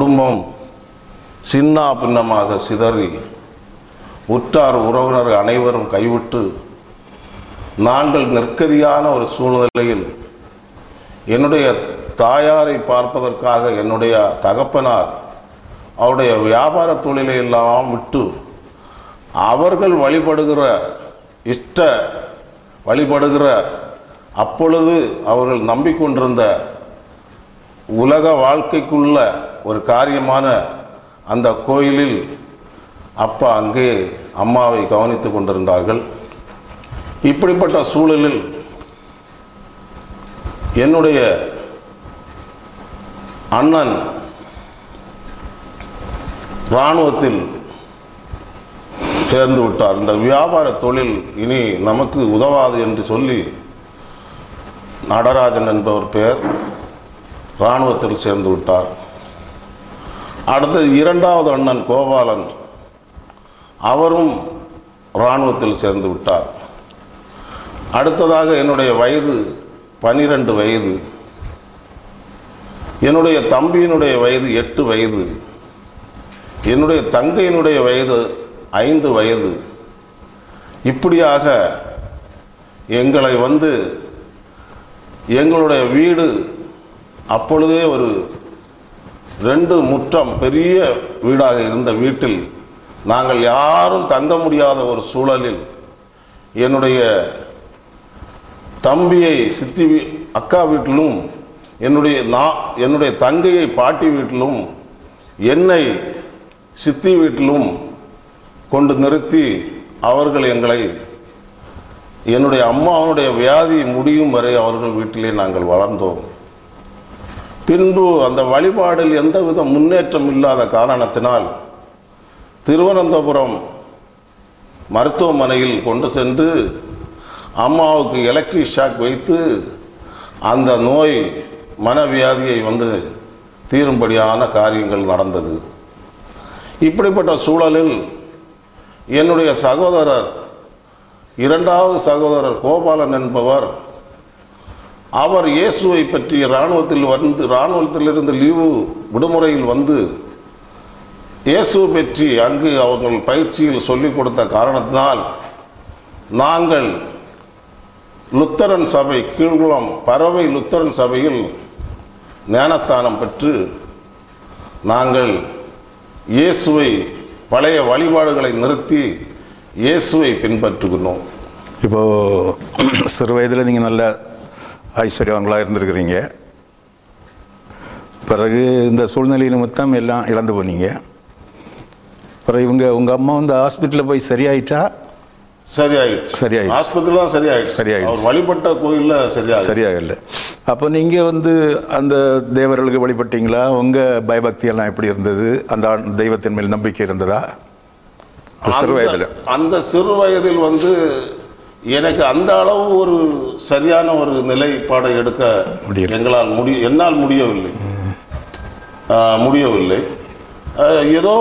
குடும்பம் சின்னா பின்னமாக சிதறி உற்றார் உறவினர் அனைவரும் கைவிட்டு நாங்கள் நெருக்கடியான ஒரு சூழ்நிலையில் என்னுடைய தாயாரை பார்ப்பதற்காக என்னுடைய தகப்பனார் அவருடைய வியாபார தொழிலை எல்லாம் விட்டு அவர்கள் வழிபடுகிற இஷ்ட வழிபடுகிற அப்பொழுது அவர்கள் நம்பிக்கொண்டிருந்த உலக வாழ்க்கைக்குள்ள ஒரு காரியமான அந்த கோயிலில் அப்பா அங்கே அம்மாவை கவனித்து கொண்டிருந்தார்கள் இப்படிப்பட்ட சூழலில் என்னுடைய அண்ணன் இராணுவத்தில் சேர்ந்து விட்டார் இந்த வியாபார தொழில் இனி நமக்கு உதவாது என்று சொல்லி நடராஜன் என்பவர் பெயர் இராணுவத்தில் சேர்ந்து விட்டார் அடுத்தது இரண்டாவது அண்ணன் கோபாலன் அவரும் இராணுவத்தில் சேர்ந்து விட்டார் அடுத்ததாக என்னுடைய வயது பனிரெண்டு வயது என்னுடைய தம்பியினுடைய வயது எட்டு வயது என்னுடைய தங்கையினுடைய வயது ஐந்து வயது இப்படியாக எங்களை வந்து எங்களுடைய வீடு அப்பொழுதே ஒரு ரெண்டு முற்றம் பெரிய வீடாக இருந்த வீட்டில் நாங்கள் யாரும் தங்க முடியாத ஒரு சூழலில் என்னுடைய தம்பியை சித்தி வீ- அக்கா வீட்டிலும் என்னுடைய நான் என்னுடைய தங்கையை பாட்டி வீட்டிலும் என்னை சித்தி வீட்டிலும் கொண்டு நிறுத்தி அவர்கள் எங்களை என்னுடைய அம்மாவனுடைய வியாதி முடியும் வரை அவர்கள் வீட்டிலே நாங்கள் வளர்ந்தோம் பின்பு அந்த வழிபாடில் எந்தவித முன்னேற்றம் இல்லாத காரணத்தினால் திருவனந்தபுரம் மருத்துவமனையில் கொண்டு சென்று அம்மாவுக்கு எலக்ட்ரிக் ஷாக் வைத்து அந்த நோய் மனவியாதியை வந்து தீரும்படியான காரியங்கள் நடந்தது இப்படிப்பட்ட சூழலில் என்னுடைய சகோதரர் இரண்டாவது சகோதரர் கோபாலன் என்பவர் அவர் இயேசுவை பற்றி இராணுவத்தில் வந்து இராணுவத்திலிருந்து லீவு விடுமுறையில் வந்து இயேசுவை பற்றி அங்கு அவர்கள் பயிற்சியில் சொல்லிக் கொடுத்த காரணத்தினால் நாங்கள் லுத்தரன் சபை கீழ்குளம் பறவை லுத்தரன் சபையில் ஞானஸ்தானம் பெற்று நாங்கள் இயேசுவை பழைய வழிபாடுகளை நிறுத்தி இயேசுவை பின்பற்றுகிறோம் இப்போது சிறு வயதில் நீங்கள் நல்ல ஐஸ்வர்யவான்களாக இருந்திருக்கிறீங்க பிறகு இந்த சூழ்நிலை நிமித்தம் எல்லாம் இழந்து போனீங்க பிறகு இவங்க உங்கள் அம்மா வந்து ஹாஸ்பிட்டலில் போய் சரியாயிட்டா சரியாயிடுச்சு சரியாயிடுச்சு. ஆஸ்பத்திரி தான் சரியாயிடுச்சு சரியாயிடுச்சு. அவர் வழிபட்ட கோயில்ல சரியாயிடுச்சு சரியாகல அப்போ நீங்கள் வந்து அந்த தேவர்களுக்கு வழிபட்டீங்களா உங்கள் பயபக்தி எல்லாம் எப்படி இருந்தது அந்த ஆண் தெய்வத்தின் மேல் நம்பிக்கை இருந்ததா சிறு அந்த- வயதில் அந்த சிறு வயதில் வந்து எனக்கு அந்த அளவு ஒரு சரியான ஒரு நிலைப்பாடை எடுக்க முடியல. எங்களால் முடி என்னால் முடியவில்லை ஆ, முடியவில்லை ஆ, ஏதோ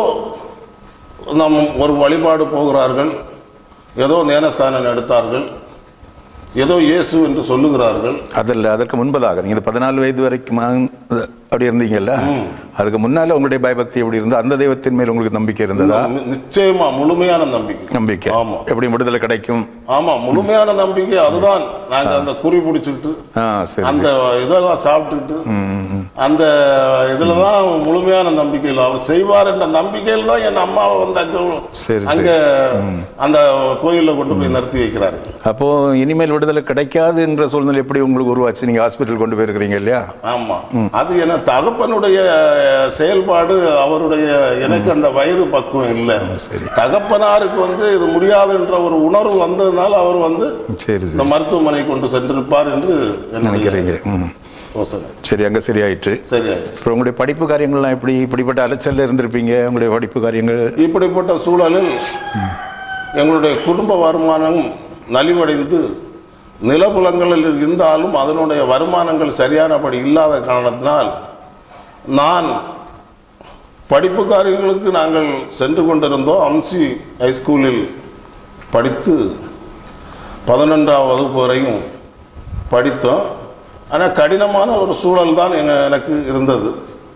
நம் ஒரு வழிபாடு போகிறார்கள் ஏதோ ஞானஸ்தானம் எடுத்தார்கள் ஏதோ இயேசு என்று சொல்லுகிறார்கள் அதில் அதற்கு முன்பதாக நீங்கள் பதினாலு வயது வரைக்கும் அப்படி இருந்தீங்கல்ல அதுக்கு முன்னால உங்களுடைய பயபக்தி எப்படி இருந்தது அந்த தெய்வத்தின் மேல் உங்களுக்கு நம்பிக்கை இருந்ததா நி- நிச்சயமா முழுமையான நம்பிக்கை நம்பிக்கை ஆமா. எப்படி விடுதலை கிடைக்கும் ஆமா முழுமையான நம்பிக்கை அதுதான் நாங்க அந்த குறி பிடிச்சிட்டு ஆ சரி அந்த இதெல்லாம் சாப்பிட்டுட்டு அந்த இதுல தான் முழுமையான நம்பிக்கையில் அவர் செய்வார் என்ற நம்பிக்கையில் தான் என் அம்மாவை வந்து அங்க சரி, அங்க அந்த கோயில்ல கொண்டு போய் நிறுத்தி வைக்கிறாரு அப்போ இனிமேல் விடுதலை கிடைக்காது என்ற சூழ்நிலை எப்படி உங்களுக்கு உருவாச்சு நீங்க ஹாஸ்பிட்டல் கொண்டு போயிருக்கிறீங்க இல்லையா ஆமா அது என தகப்பனுடைய செயல்பாடு அவருடைய எனக்கு அந்த வயது பக்குவம் இல்லை சரி. தகப்பனாருக்கு வந்து இது முடியாதுன்ற ஒரு உணர்வு வந்ததுனால அவர் வந்து சரி இந்த சரி மருத்துவமனை கொண்டு சென்றிருப்பார் என்று என்னுடைய நினைக்கிறீங்க ம். யோசனை சரி அங்க சரியாயிற்று சரியாயிடுச்சு அப்புறம் உங்களுடைய படிப்பு காரியங்கள்லாம் எப்படி இப்படிப்பட்ட அலைச்சல்ல இருந்திருப்பீங்க உங்களுடைய படிப்பு காரியங்கள் இப்படிப்பட்ட சூழலில் எங்களுடைய குடும்ப வருமானம் நலிவடைந்து நிலப்புலங்களில் இருந்தாலும் அதனுடைய வருமானங்கள் சரியானபடி இல்லாத காரணத்தினால் நான் படிப்பு காரியங்களுக்கு நாங்கள் சென்று கொண்டிருந்தோம் அம்சி ஹைஸ்கூலில் படித்து பதினொன்றாம் வகுப்பு வரையும் படித்தோம் ஆனால் கடினமான ஒரு சூழல் தான் எங்க எனக்கு இருந்தது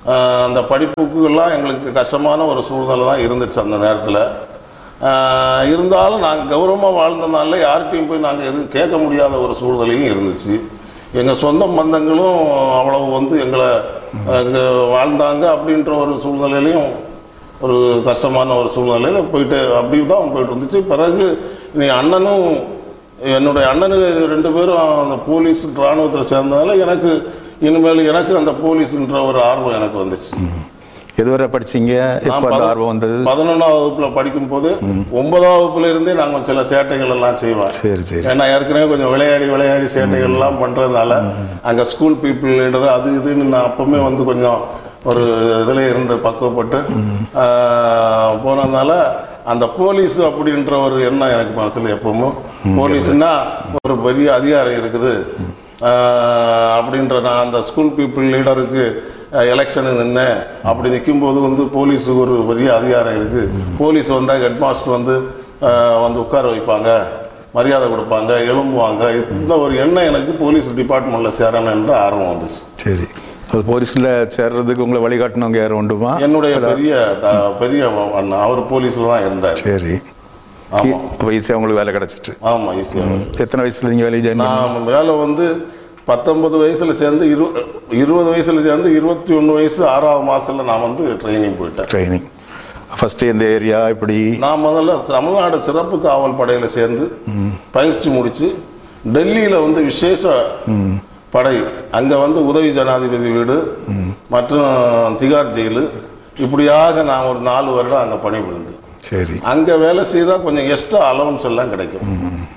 ஆஹ் அந்த படிப்புக்கெல்லாம் எங்களுக்கு கஷ்டமான ஒரு சூழ்நிலை தான் இருந்துச்சு அந்த நேரத்தில் இருந்தாலும் நாங்கள் கௌரவமாக வாழ்ந்தனால யார்கிட்டையும் போய் நாங்கள் எதுவும் கேட்க முடியாத ஒரு சூழ்நிலையும் இருந்துச்சு எங்கள் சொந்த பந்தங்களும் அவ்வளவு வந்து எங்களை இங்கே வாழ்ந்தாங்க அப்படின்ற ஒரு சூழ்நிலையிலையும் ஒரு கஷ்டமான ஒரு சூழ்நிலையில் போயிட்டு அப்படி தான் போயிட்டு இருந்துச்சு பிறகு நீ அண்ணனும் என்னுடைய அண்ணனுக்கு ரெண்டு பேரும் அந்த போலீஸ் இராணுவத்தில் சேர்ந்ததால எனக்கு இனிமேல் எனக்கு அந்த போலீஸ்ன்ற ஒரு ஆர்வம் எனக்கு வந்துச்சு எதுவரை படிச்சீங்க எப்போ அந்த பதி- ஆர்வம் வந்தது பதினொன்றாம் வகுப்புல படிக்கும்போது ஒன்பதாம் வகுப்புல இருந்தே நாங்கள் சில சேட்டைகள் எல்லாம் செய்வேன் சரி சரி ஏன்னா ஏற்கனவே கொஞ்சம் விளையாடி விளையாடி சேட்டைகள் எல்லாம் பண்றதுனால அங்க ஸ்கூல் பீப்புள் லீடர் அது இதுன்னு நான் அப்பவுமே வந்து கொஞ்சம் ஒரு இதுல இருந்து பக்குவப்பட்டு ஆஹ், போனதுனால அந்த போலீஸ் அப்படின்ற ஒரு எண்ணம் எனக்கு மனசுல எப்பவுமே போலீஸ்னா ஒரு பெரிய அதிகாரம் இருக்குது ஆஹ், அப்படின்ற நான் அந்த ஸ்கூல் பீப்புள் லீடருக்கு எலெக்ஷனு நின்னேன் அப்படி நிற்கும்போது வந்து போலீஸுக்கு ஒரு பெரிய அதிகாரம் இருக்குது போலீஸ் வந்தால் ஹெட் மாஸ்டர் வந்து ஆஹ், வந்து உட்கார வைப்பாங்க மரியாதை கொடுப்பாங்க எழும்புவாங்க இந்த ஒரு எண்ணம் எனக்கு போலீஸ் டிபார்ட்மெண்ட்டில் சேரணும் என்ற ஆர்வம் வந்துச்சு சரி அது போலீஸில் சேர்றதுக்கு உங்களை வழிகாட்டினவங்க யாரும் உண்டுமா என்னுடைய பெரிய த- பெரிய அண்ணன் அவர் போலீஸில் தான் இருந்தார் சரி ஆமாம் அப்போ ஈஸியாக உங்களுக்கு வேலை கிடச்சிட்டு ஆமாம் ஈஸியாக எத்தனை வயசுல நீங்கள் வேலையை ஜாயின் பண்ணி நான் வேலை வந்து பத்தொன்பது வயசில் சேர்ந்து இரு இருபது வயசில் சேர்ந்து இருபத்தி ஒன்று வயசு ஆறாவது மாதத்தில் நான் வந்து ட்ரைனிங் போயிட்டேன் ட்ரைனிங் ஃபஸ்ட்டு இந்த ஏரியா இப்படி நான் முதல்ல தமிழ்நாடு சிறப்பு காவல் படையில் சேர்ந்து பயிற்சி முடித்து டெல்லியில் வந்து விசேஷ படை அங்கே வந்து உதவி ஜனாதிபதி வீடு மற்றும் திகார் ஜெயிலு இப்படியாக நான் ஒரு நாலு வருடம் அங்கே பணிபுரிந்தேன் சரி அங்கே வேலை செய்தால் கொஞ்சம் எக்ஸ்ட்ரா அலவன்ஸ் எல்லாம் கிடைக்கும்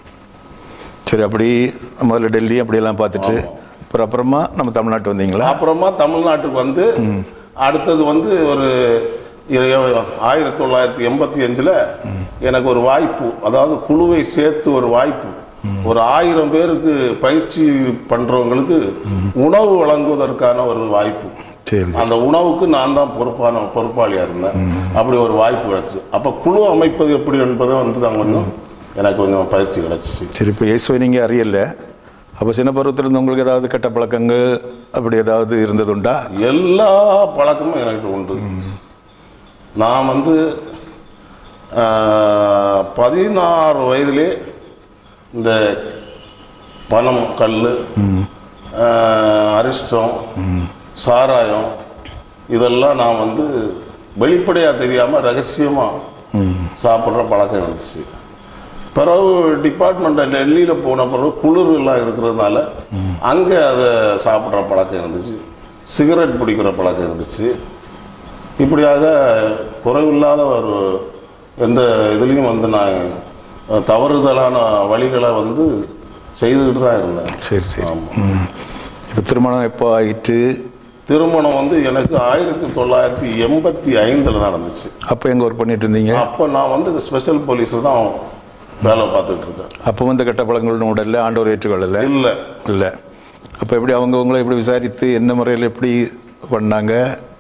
சரி அப்படி முதல்ல டெல்லி அப்படியெல்லாம் பார்த்துட்டு அப்புறம் அப்புறமா நம்ம தமிழ்நாட்டு வந்தீங்களா அப்புறமா தமிழ்நாட்டுக்கு வந்து அடுத்தது வந்து ஒரு இ- ஆயிரத்தி தொள்ளாயிரத்தி எண்பத்தி அஞ்சில் எனக்கு ஒரு வாய்ப்பு அதாவது குழுவை சேர்த்து ஒரு வாய்ப்பு ஒரு ஆயிரம் பேருக்கு பயிற்சி பண்றவங்களுக்கு உணவு வழங்குவதற்கான ஒரு வாய்ப்பு சரி அந்த உணவுக்கு நான் தான் பொறுப்பான பொறுப்பாளியாக இருந்தேன் அப்படி ஒரு வாய்ப்பு கிடைச்சு அப்போ குழு அமைப்பது எப்படி என்பதை வந்து நான் கொஞ்சம் எனக்கு கொஞ்சம் பயிற்சி கிடைச்சிச்சு சரி இப்போ இயேசுவை நீங்கள் அறியல அப்போ சின்ன பருவத்தில் இருந்து உங்களுக்கு ஏதாவது கெட்ட பழக்கங்கள் அப்படி ஏதாவது இருந்ததுண்டா எல்லா பழக்கமும் எனக்கு உண்டு நான் வந்து ஆஹ், பதினாறு வயதிலே இந்த பணம் கல் அரிஷ்டம் சாராயம் இதெல்லாம் நான் வந்து வெளிப்படையாக தெரியாமல் ரகசியமாக சாப்பிட்ற பழக்கம் இருந்துச்சு பிறகு டிபார்ட்மெண்ட் டெல்லியில் போன பிறகு குளிர் எல்லாம் இருக்கிறதுனால அங்கே அதை சாப்பிட்ற பழக்கம் இருந்துச்சு சிகரெட் பிடிக்கிற பழக்கம் இருந்துச்சு இப்படியாக குறைவில்லாத ஒரு எந்த இதுலேயும் வந்து நான் தவறுதலான வழிகளை வந்து செய்துக்கிட்டு தான் இருந்தேன் சரி சரி ம். இப்போ திருமணம் எப்போ ஆகிட்டு திருமணம் வந்து எனக்கு ஆயிரத்தி தொள்ளாயிரத்தி எண்பத்தி ஐந்தில் நடந்துச்சு அப்போ எங்கே ஒர்க் பண்ணிட்டு இருந்தீங்க அப்போ நான் வந்து ஸ்பெஷல் போலீஸில் தான் வேலை பார்த்துட்டு இருக்கேன் அப்போ வந்து கெட்ட பழக்கங்கள் உடல்ல ஆண்டவர் ஏற்றுக்கொள்ளல இல்லை இல்லை அப்போ எப்படி அவங்க உங்களை எப்படி விசாரித்து என்ன முறையில் எப்படி பண்ணாங்க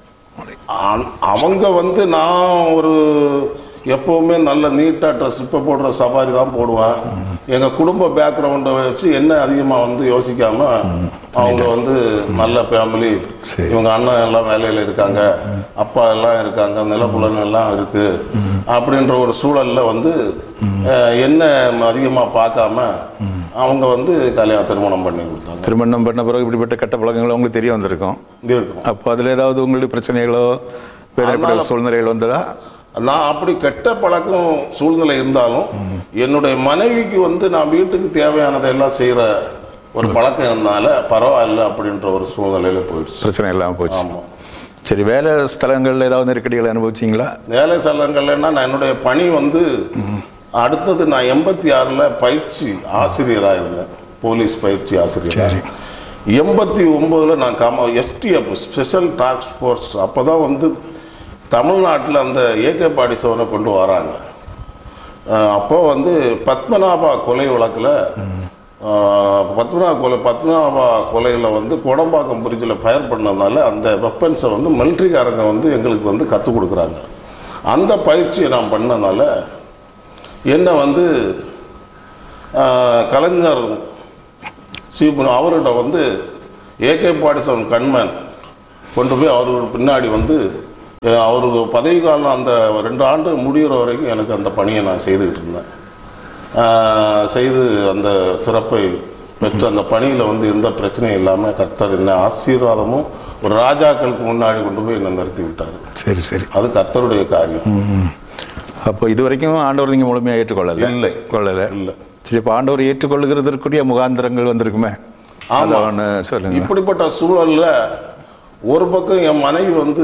ஆ- அவங்க வந்து நான் ஒரு எப்போவுமே நல்ல நீட்டாக ட்ரெஸ் இப்போ போடுற சவாரி தான் போடுவேன் எங்கள் குடும்ப பேக்ரவுண்டை வச்சு என்ன அதிகமாக வந்து யோசிக்காம அவங்க வந்து நல்ல ஃபேமிலி சரி. இவங்க அண்ணன் எல்லாம் வேலையில் இருக்காங்க அப்பா எல்லாம் இருக்காங்க நிலப்புலன் எல்லாம் இருக்கு அப்படின்ற ஒரு சூழல்ல வந்து அஹ், என்ன அதிகமாக பார்க்காம அவங்க வந்து கல்யாண திருமணம் பண்ணி கொடுத்தாங்க திருமணம் பண்ண பிறகு இப்படிப்பட்ட கெட்ட பழக்கங்கள் உங்களுக்கு தெரிய வந்திருக்கும் இருக்கும் அப்போ அதில் ஏதாவது உங்களுக்கு பிரச்சனைகளோ வேதனைப்பட்ட சூழ்நிலைகள் வந்ததா நான் அப்படி கெட்ட பழக்கம் சூழ்நிலை இருந்தாலும் என்னுடைய மனைவிக்கு வந்து நான் வீட்டுக்கு தேவையானதை எல்லாம் செய்கிற ஒரு பழக்கம் இருந்தனால பரவாயில்ல அப்படின்ற ஒரு சூழ்நிலையில போயிடுச்சு பிரச்சனை இல்லாமல் போச்சு ஆமாம் சரி வேலை ஸ்தலங்கள்ல ஏதாவது நெருக்கடிகளை அனுபவிச்சிங்களா வேலை ஸ்தலங்கள்லன்னா நான் என்னுடைய பணி வந்து அடுத்தது நான் எண்பத்தி ஆறில் பயிற்சி ஆசிரியராக இருந்தேன் போலீஸ் பயிற்சி ஆசிரியர் சரி. எண்பத்தி ஒம்போதில் நான் காம எஸ்டிஎஃப் ஸ்பெஷல் டாஸ்க் ஃபோர்ஸ் அப்போ தான் வந்து தமிழ்நாட்டில் அந்த ஏகே பாடிசவனை கொண்டு வராங்க அஹ் அப்போ வந்து பத்மநாபா கொலை வழக்கில் பத்மநாப கொலை பத்மநாபா கொலையில் வந்து கோடம்பாக்கம் பிரிட்ஜில் ஃபயர் பண்ணதுனால அந்த வெப்பன்ஸை வந்து மிலிட்ரிக்காரங்க வந்து எங்களுக்கு வந்து கற்றுக் கொடுக்குறாங்க அந்த பயிற்சியை நான் பண்ணனால என்னை வந்து அஹ், கலைஞர் சிவபுரம் அவர்கிட்ட வந்து ஏகே பாடி செவன் கண்மேன் கொண்டு போய் அவருக்கு பின்னாடி வந்து அஹ், அவருக்கு பதவி காலம் அந்த ரெண்டு ஆண்டு முடிகிற வரைக்கும் எனக்கு அந்த பணியை நான் செய்துக்கிட்டு இருந்தேன் ஆஹ், செய்து அந்த சிறப்பை பெற்று அந்த பணியில் வந்து எந்த பிரச்சனையும் இல்லாமல் கர்த்தர் என்ன ஆசீர்வாதமும் ஒரு ராஜாக்களுக்கு முன்னாடி கொண்டு போய் என்னை நிறுத்தி விட்டார் சரி சரி அது கர்த்தருடைய காரியம் ம். அப்போ இது வரைக்கும் ஆண்டவர் நீங்கள் முழுமையாக ஏற்றுக்கொள்ளல இல்லை. கொள்ளலை இல்லை சரி இப்போ ஆண்டவர் ஏற்றுக்கொள்ளுகிறதற்குரிய முகாந்திரங்கள் வந்திருக்குமே ஆமா. அதை ஒன்று சொல்லுங்க இப்படிப்பட்ட சூழல்ல ஒரு பக்கம் என் மனைவி வந்து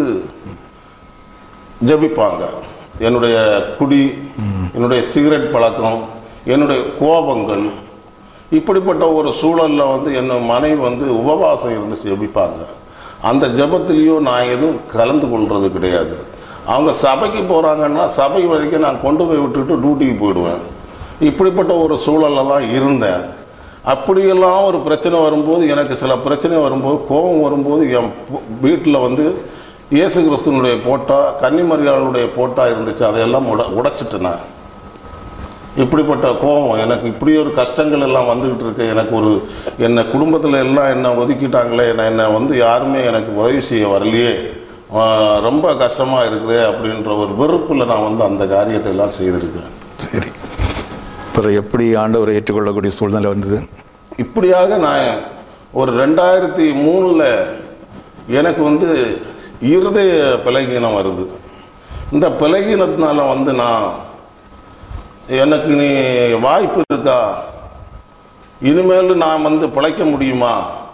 ஜெபிப்பாங்க என்னுடைய குடி என்னுடைய சிகரெட் பழக்கம் என்னுடைய கோபங்கள் இப்படிப்பட்ட ஒரு சூழல்ல வந்து என் மனைவி வந்து உபவாசம் இருந்து ஜெபிப்பாங்க அந்த ஜெபத்திலையும் நான் எதுவும் கலந்து கொள்றது கிடையாது அவங்க சபைக்கு போகிறாங்கன்னா சபை வரைக்கும் நான் கொண்டு போய் விட்டுட்டு டியூட்டிக்கு போயிடுவேன் இப்படிப்பட்ட ஒரு சூழலில் தான் இருந்தேன் அப்படியெல்லாம் ஒரு பிரச்சனை வரும்போது எனக்கு சில பிரச்சனை வரும்போது கோபம் வரும்போது என் வீட்டில் வந்து இயேசு கிறிஸ்துவனுடைய போட்டா கன்னிமரியாளுடைய போட்டா இருந்துச்சு அதையெல்லாம் உட உடைச்சிட்டு நான் இப்படிப்பட்ட கோபம் எனக்கு இப்படி ஒரு கஷ்டங்கள் எல்லாம் வந்துக்கிட்டு இருக்கு எனக்கு ஒரு என்னை குடும்பத்தில் எல்லாம் என்னை ஒதுக்கிட்டாங்களே என்னை என்னை வந்து யாருமே எனக்கு உதவி செய்ய வரலையே ஆஹ் ரொம்ப கஷ்டமாக இருக்குது அப்படின்ற ஒரு வெறுப்பில் நான் வந்து அந்த காரியத்தை எல்லாம் செய்திருக்கேன் சரி அப்புறம் எப்படி ஆண்டவரை ஏற்றுக்கொள்ளக்கூடிய சூழ்நிலை வந்தது இப்படியாக நான் ஒரு ரெண்டாயிரத்தி மூணில் எனக்கு வந்து இருதய பலகீனம் வருது இந்த பலகீனத்தினால வந்து நான் எனக்கு நீ வாய்ப்பு இருக்கா இனிமேல் நான் வந்து பிழைக்க முடியுமா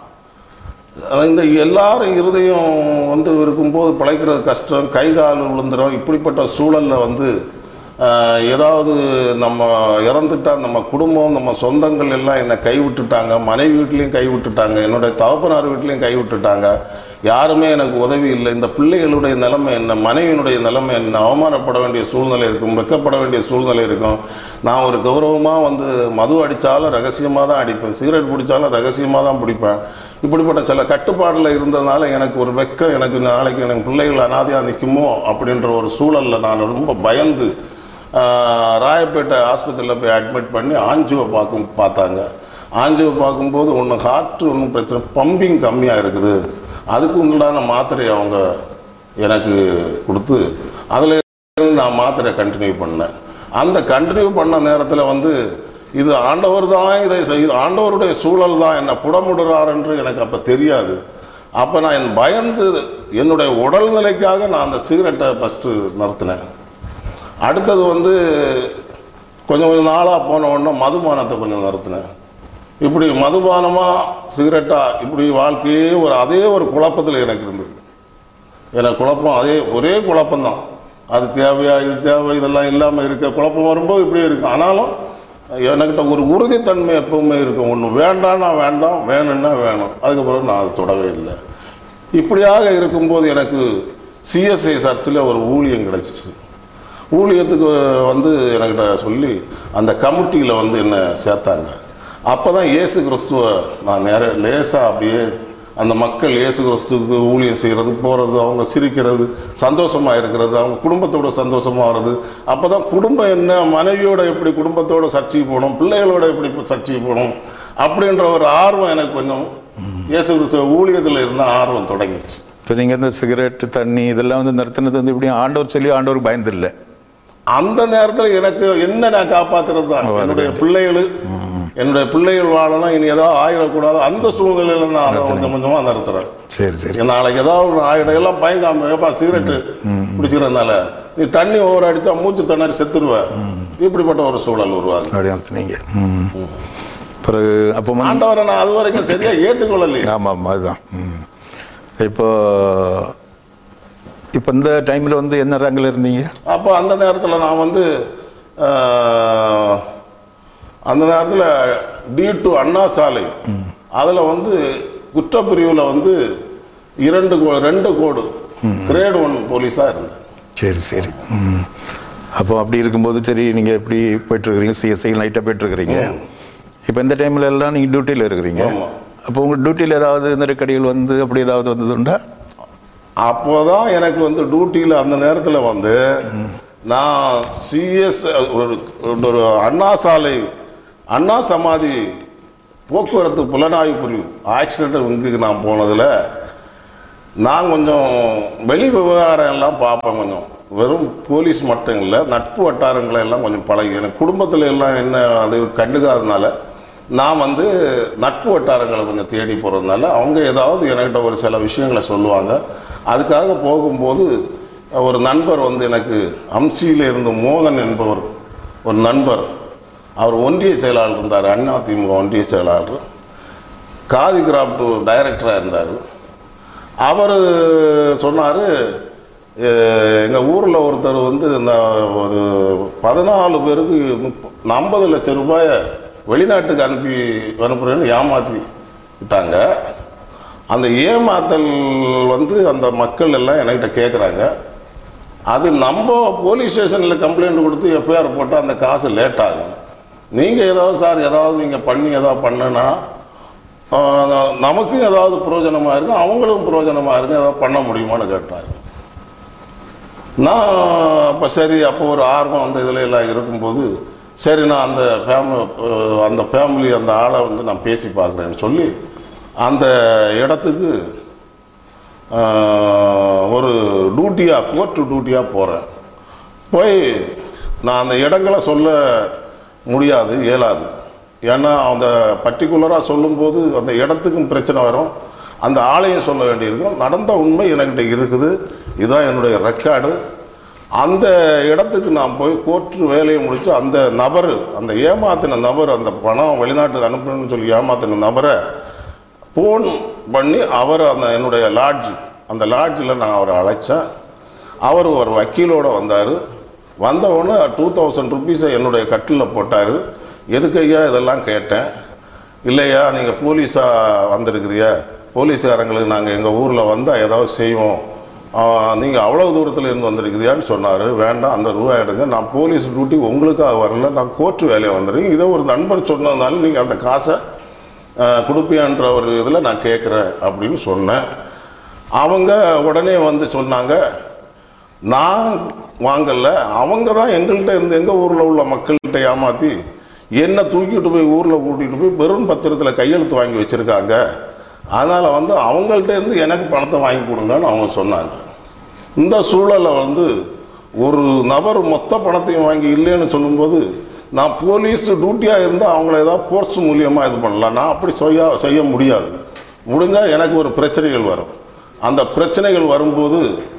அஹ் இந்த எல்லாரும் இருதயம் வந்து இருக்கும்போது பிழைக்கிறது கஷ்டம் கை கால் விழுந்துடும் இப்படிப்பட்ட சூழலில் வந்து ஆஹ், ஏதாவது நம்ம இறந்துட்டா நம்ம குடும்பம் நம்ம சொந்தங்கள் எல்லாம் என்னை கைவிட்டுட்டாங்க மனைவி வீட்லேயும் கைவிட்டுட்டாங்க என்னுடைய தகப்பனார் வீட்லேயும் கைவிட்டுட்டாங்க யாருமே எனக்கு உதவி இல்லை இந்த பிள்ளைகளுடைய நிலைமை என்ன மனைவியினுடைய நிலைமை என்ன அவமானப்பட வேண்டிய சூழ்நிலை இருக்கும் வெக்கப்பட வேண்டிய சூழ்நிலை இருக்கும் நான் ஒரு கௌரவமாக வந்து மது அடித்தாலும் ரகசியமாக தான் அடிப்பேன் சிகரெட் பிடிச்சாலும் ரகசியமாக தான் பிடிப்பேன் இப்படிப்பட்ட சில கட்டுப்பாடில் இருந்ததுனால எனக்கு ஒரு வெக்கம் எனக்கு நாளைக்கு எனக்கு பிள்ளைகள் அனாதையாக நிற்குமோ அப்படின்ற ஒரு சூழலில் நான் ரொம்ப பயந்து ஆஹ், ராயப்பேட்டை ஆஸ்பத்திரியில் போய் அட்மிட் பண்ணி ஆஞ்சியோ பார்க்கும் பார்த்தாங்க ஆஞ்சியோ பார்க்கும்போது ஒன்று ஹார்ட் ஒன்றும் பிரச்சனை பம்பிங் கம்மியாக இருக்குது அதுக்கு உண்டான மாத்திரை அவங்க எனக்கு கொடுத்து அதில் நான் மாத்திரை கண்டினியூ பண்ணேன் அந்த கண்டினியூ பண்ண நேரத்தில் வந்து இது ஆண்டவர் தான் இதை செய் ஆண்டவருடைய சூழல் தான் என்னை புடமுடுறார் என்று எனக்கு அப்போ தெரியாது அப்போ நான் என் பயந்து என்னுடைய உடல்நிலைக்காக நான் அந்த சிகரெட்டை ஃபஸ்ட்டு நிறுத்தினேன் அடுத்தது வந்து கொஞ்சம் கொஞ்சம் நாளாக போன உடனே மதுபானத்தை கொஞ்சம் நிறுத்தினேன் இப்படி மதுபானமாக சிகரெட்டாக இப்படி வாழ்க்கையே ஒரு அதே ஒரு குழப்பத்தில் எனக்கு இருந்தது எனக்கு குழப்பம் அதே ஒரே குழப்பம்தான் அது தேவையா இது தேவை இதெல்லாம் இல்லாமல் இருக்க குழப்பம் வரும்போது இப்படி இருக்கும் ஆனாலும் எனக்கிட்ட ஒரு உறுதித்தன்மை எப்பவுமே இருக்கும் ஒன்று வேண்டாம்னா வேண்டாம் வேணும்னா வேணும் அதுக்கப்புறம் நான் அதை தொடவே இல்லை இப்படியாக இருக்கும்போது எனக்கு சிஎஸ்ஐ சர்ச்சில் ஒரு ஊழியம் கிடச்சிச்சு ஊழியத்துக்கு வந்து என்கிட்ட சொல்லி அந்த கமிட்டியில் வந்து என்னை சேர்த்தாங்க அப்போ தான் இயேசு கிறிஸ்துவ நான் நேர லேசாக அப்படியே அந்த மக்கள் இயேசு கிறிஸ்துவுக்கு ஊழியம் செய்கிறது போகிறது அவங்க சிரிக்கிறது சந்தோஷமாக இருக்கிறது அவங்க குடும்பத்தோட சந்தோஷமாக வர்றது அப்போ தான் குடும்பம் என்ன மனைவியோட எப்படி குடும்பத்தோட சர்ச்சைக்கு போகணும் பிள்ளைகளோட எப்படி சர்ச்சைக்கு போகணும் அப்படின்ற ஒரு ஆர்வம் எனக்கு கொஞ்சம் இயேசு கிறிஸ்துவ ஊழியத்தில் இருந்த ஆர்வம் தொடங்கிச்சு இப்போ நீங்கள் இந்த சிகரெட் தண்ணி இதெல்லாம் வந்து நிறுத்தினது வந்து இப்படி ஆண்டவர் சொல்லி ஆண்டவருக்கு பயந்து அந்த நேரத்தில் எனக்கு என்ன நான் காப்பாத்துறது தான் ஓ, அது என்னுடைய பிள்ளைகள் என்னுடைய பிள்ளைகள் வாழலாம் இனி ஏதாவது ஆயிடக்கூடாது அந்த சூழ்நிலையில நான் அதை கொஞ்சம் கொஞ்சமாக நிறுத்துறேன் சரி சரி நாளைக்கு ஏதாவது ஒரு ஆயிடம் எல்லாம் பயங்காம ஏப்பா சிகரெட்டு குடிச்சிக்கிறதுனால நீ தண்ணி ஓவர் அடிச்சா மூச்சு திணறி செத்துருவ இப்படிப்பட்ட ஒரு சூழல் உருவாகுது அப்படி நிறுத்தினீங்க ம் பிறகு அப்போ வந்து ஆண்டவரை நான் அது வரைக்கும் சரியா ஏற்றுக்கொள்ளலையே ஆமாம் ஆமாம் அதுதான் ம் இப்போ இப்போ இந்த டைமில் வந்து என்ன ரங்கில் இருந்தீங்க அப்போ அந்த நேரத்தில் நான் வந்து ஆஹ், அந்த நேரத்தில் டி டு அண்ணா சாலை அதில் வந்து குற்றப்பிரிவில் வந்து இரண்டு கோ- ரெண்டு கோடு கிரேட் ஒன் போலீஸாக இருந்தேன் சரி சரி ம் அப்போ அப்படி இருக்கும்போது சரி நீங்கள் எப்படி போயிட்டுருக்கிறீங்க சிஎஸ்ஐ லைட்டாக போயிட்டுருக்கிறீங்க இப்போ இந்த டைமில் எல்லாம் நீங்கள் டியூட்டியில் இருக்கிறீங்க ஆமா. அப்போ உங்கள் டியூட்டியில் ஏதாவது நெருக்கடிகள் வந்து அப்படி ஏதாவது வந்ததுண்டா அப்போ தான் எனக்கு வந்து டியூட்டியில் அந்த நேரத்தில் வந்து நான் சிஎஸ் ஒரு ஒரு அண்ணா சாலை அண்ணா சமாதி போக்குவரத்து புலனாய்வு பிரிவு ஆக்சிடென்ட் இங்குக்கு நான் போனதில் நான் கொஞ்சம் வெளி விவகாரம் எல்லாம் பார்ப்பேன் கொஞ்சம் வெறும் போலீஸ் மட்டும் இல்லை நட்பு வட்டாரங்களை எல்லாம் கொஞ்சம் பழகி எனக்கு குடும்பத்தில் எல்லாம் என்ன அது கண்டுக்காதனால நான் வந்து நட்பு வட்டாரங்களை கொஞ்சம் தேடி போகிறதுனால அவங்க ஏதாவது என்கிட்ட ஒரு சில விஷயங்களை சொல்லுவாங்க அதுக்காக போகும்போது ஒரு நண்பர் வந்து எனக்கு அம்சியில் இருந்த மோகன் என்பவர் ஒரு நண்பர் அவர் ஒன்றிய செயலாளர் இருந்தார் அதிமுக ஒன்றிய செயலாளர் காதி கிராஃப்ட் டைரக்டராக இருந்தார் அவர் சொன்னார் எங்கள் ஊரில் ஒருத்தர் வந்து இந்த ஒரு பதினாலு பேருக்கு முப்ப ஐம்பது லட்சம் ரூபாயை வெளிநாட்டுக்கு அனுப்பி அனுப்புகிறேன்னு ஏமாற்றி விட்டாங்க அந்த ஏமாத்தல் வந்து அந்த மக்கள் எல்லாம் என்கிட்ட கேட்குறாங்க அது நம்ம போலீஸ் ஸ்டேஷனில் கம்ப்ளைண்ட் கொடுத்து எஃப்ஐஆர் போட்டால் அந்த காசு லேட் ஆகும் நீங்கள் ஏதாவது சார் ஏதாவது நீங்கள் பண்ணி ஏதாவது பண்ணுனா ஆஹ், நமக்கும் ஏதாவது பிரயோஜனமாக இருக்கும் அவங்களுக்கும் பிரயோஜனமாக இருக்கும் ஏதாவது பண்ண முடியுமான்னு கேட்டார் நான் அப்போ சரி அப்போ ஒரு ஆர்வம் அந்த இதில் எல்லாம் இருக்கும்போது சரி நான் அந்த ஃபேமிலி அந்த ஃபேமிலி அந்த ஆளை வந்து நான் பேசி பார்க்குறேன்னு சொல்லி அந்த இடத்துக்கு ஆஹ், ஒரு டியூட்டியாக கோர்ட்டு டியூட்டியாக போகிறேன் போய் நான் அந்த இடங்களை சொல்ல முடியாது இயலாது ஏன்னா அந்த பர்டிகுலராக சொல்லும்போது அந்த இடத்துக்கும் பிரச்சனை வரும் அந்த ஆளையும் சொல்ல வேண்டியிருக்கும் நடந்த உண்மை என்கிட்ட இருக்குது இதுதான் என்னுடைய ரெக்கார்டு அந்த இடத்துக்கு நான் போய் கோர்ட்டு வேலையை முடித்து அந்த நபர் அந்த ஏமாத்தின நபர் அந்த பணம் வெளிநாட்டுக்கு அனுப்பணும்னு சொல்லி ஏமாத்தின நபரை ஃபோன் பண்ணி அவர் அந்த என்னுடைய லாட்ஜ் அந்த லாட்ஜில் நான் அவரை அழைச்சேன் அவர் ஒரு வக்கீலோடு வந்தார் வந்த உடனே டூ தௌசண்ட் ருபீஸை என்னுடைய கட்டிலில் போட்டார் எதுக்கு ஐயா இதெல்லாம் கேட்டேன் இல்லையா நீங்கள் போலீஸாக வந்திருக்குதியா போலீஸ்காரங்களுக்கு நாங்கள் எங்கள் ஊரில் வந்தால் ஏதாவது செய்வோம் நீங்கள் அவ்வளோ தூரத்தில் இருந்து வந்திருக்குதியான்னு சொன்னார் வேண்டாம் அந்த ரூபா எடுங்க நான் போலீஸ் டியூட்டி உங்களுக்காக வரல நான் கோர்ட்டு வேலையை வந்துடுறேன் இதை ஒரு நண்பர் சொன்னதுனால நீங்கள் அந்த காசை ஆஹ், கொடுப்பியான்ற ஒரு இதில் நான் கேட்குறேன் அப்படின்னு சொன்னேன் அவங்க உடனே வந்து சொன்னாங்க நான் வாங்கல அவங்க தான் எங்கள்கிட்ட இருந்து எங்கள் ஊரில் உள்ள மக்கள்கிட்ட ஏமாற்றி என்னை தூக்கிட்டு போய் ஊரில் கூட்டிகிட்டு போய் வெறும் பத்திரத்தில் கையெழுத்து வாங்கி வச்சுருக்காங்க அதனால் வந்து அவங்கள்ட்ட இருந்து எனக்கு பணத்தை வாங்கி கொடுங்கன்னு அவங்க சொன்னாங்க இந்த சூழலில் வந்து ஒரு நபர் மொத்த பணத்தையும் வாங்கி இல்லைன்னு சொல்லும்போது நான் போலீஸ் டியூட்டியாக இருந்தால் அவங்கள ஏதாவது ஃபோர்ஸ் மூலியமாக இது பண்ணலாம் நான் அப்படி செய்ய செய்ய முடியாது முடிஞ்சால் எனக்கு ஒரு பிரச்சனைகள் வரும் அந்த பிரச்சனைகள் வரும்போது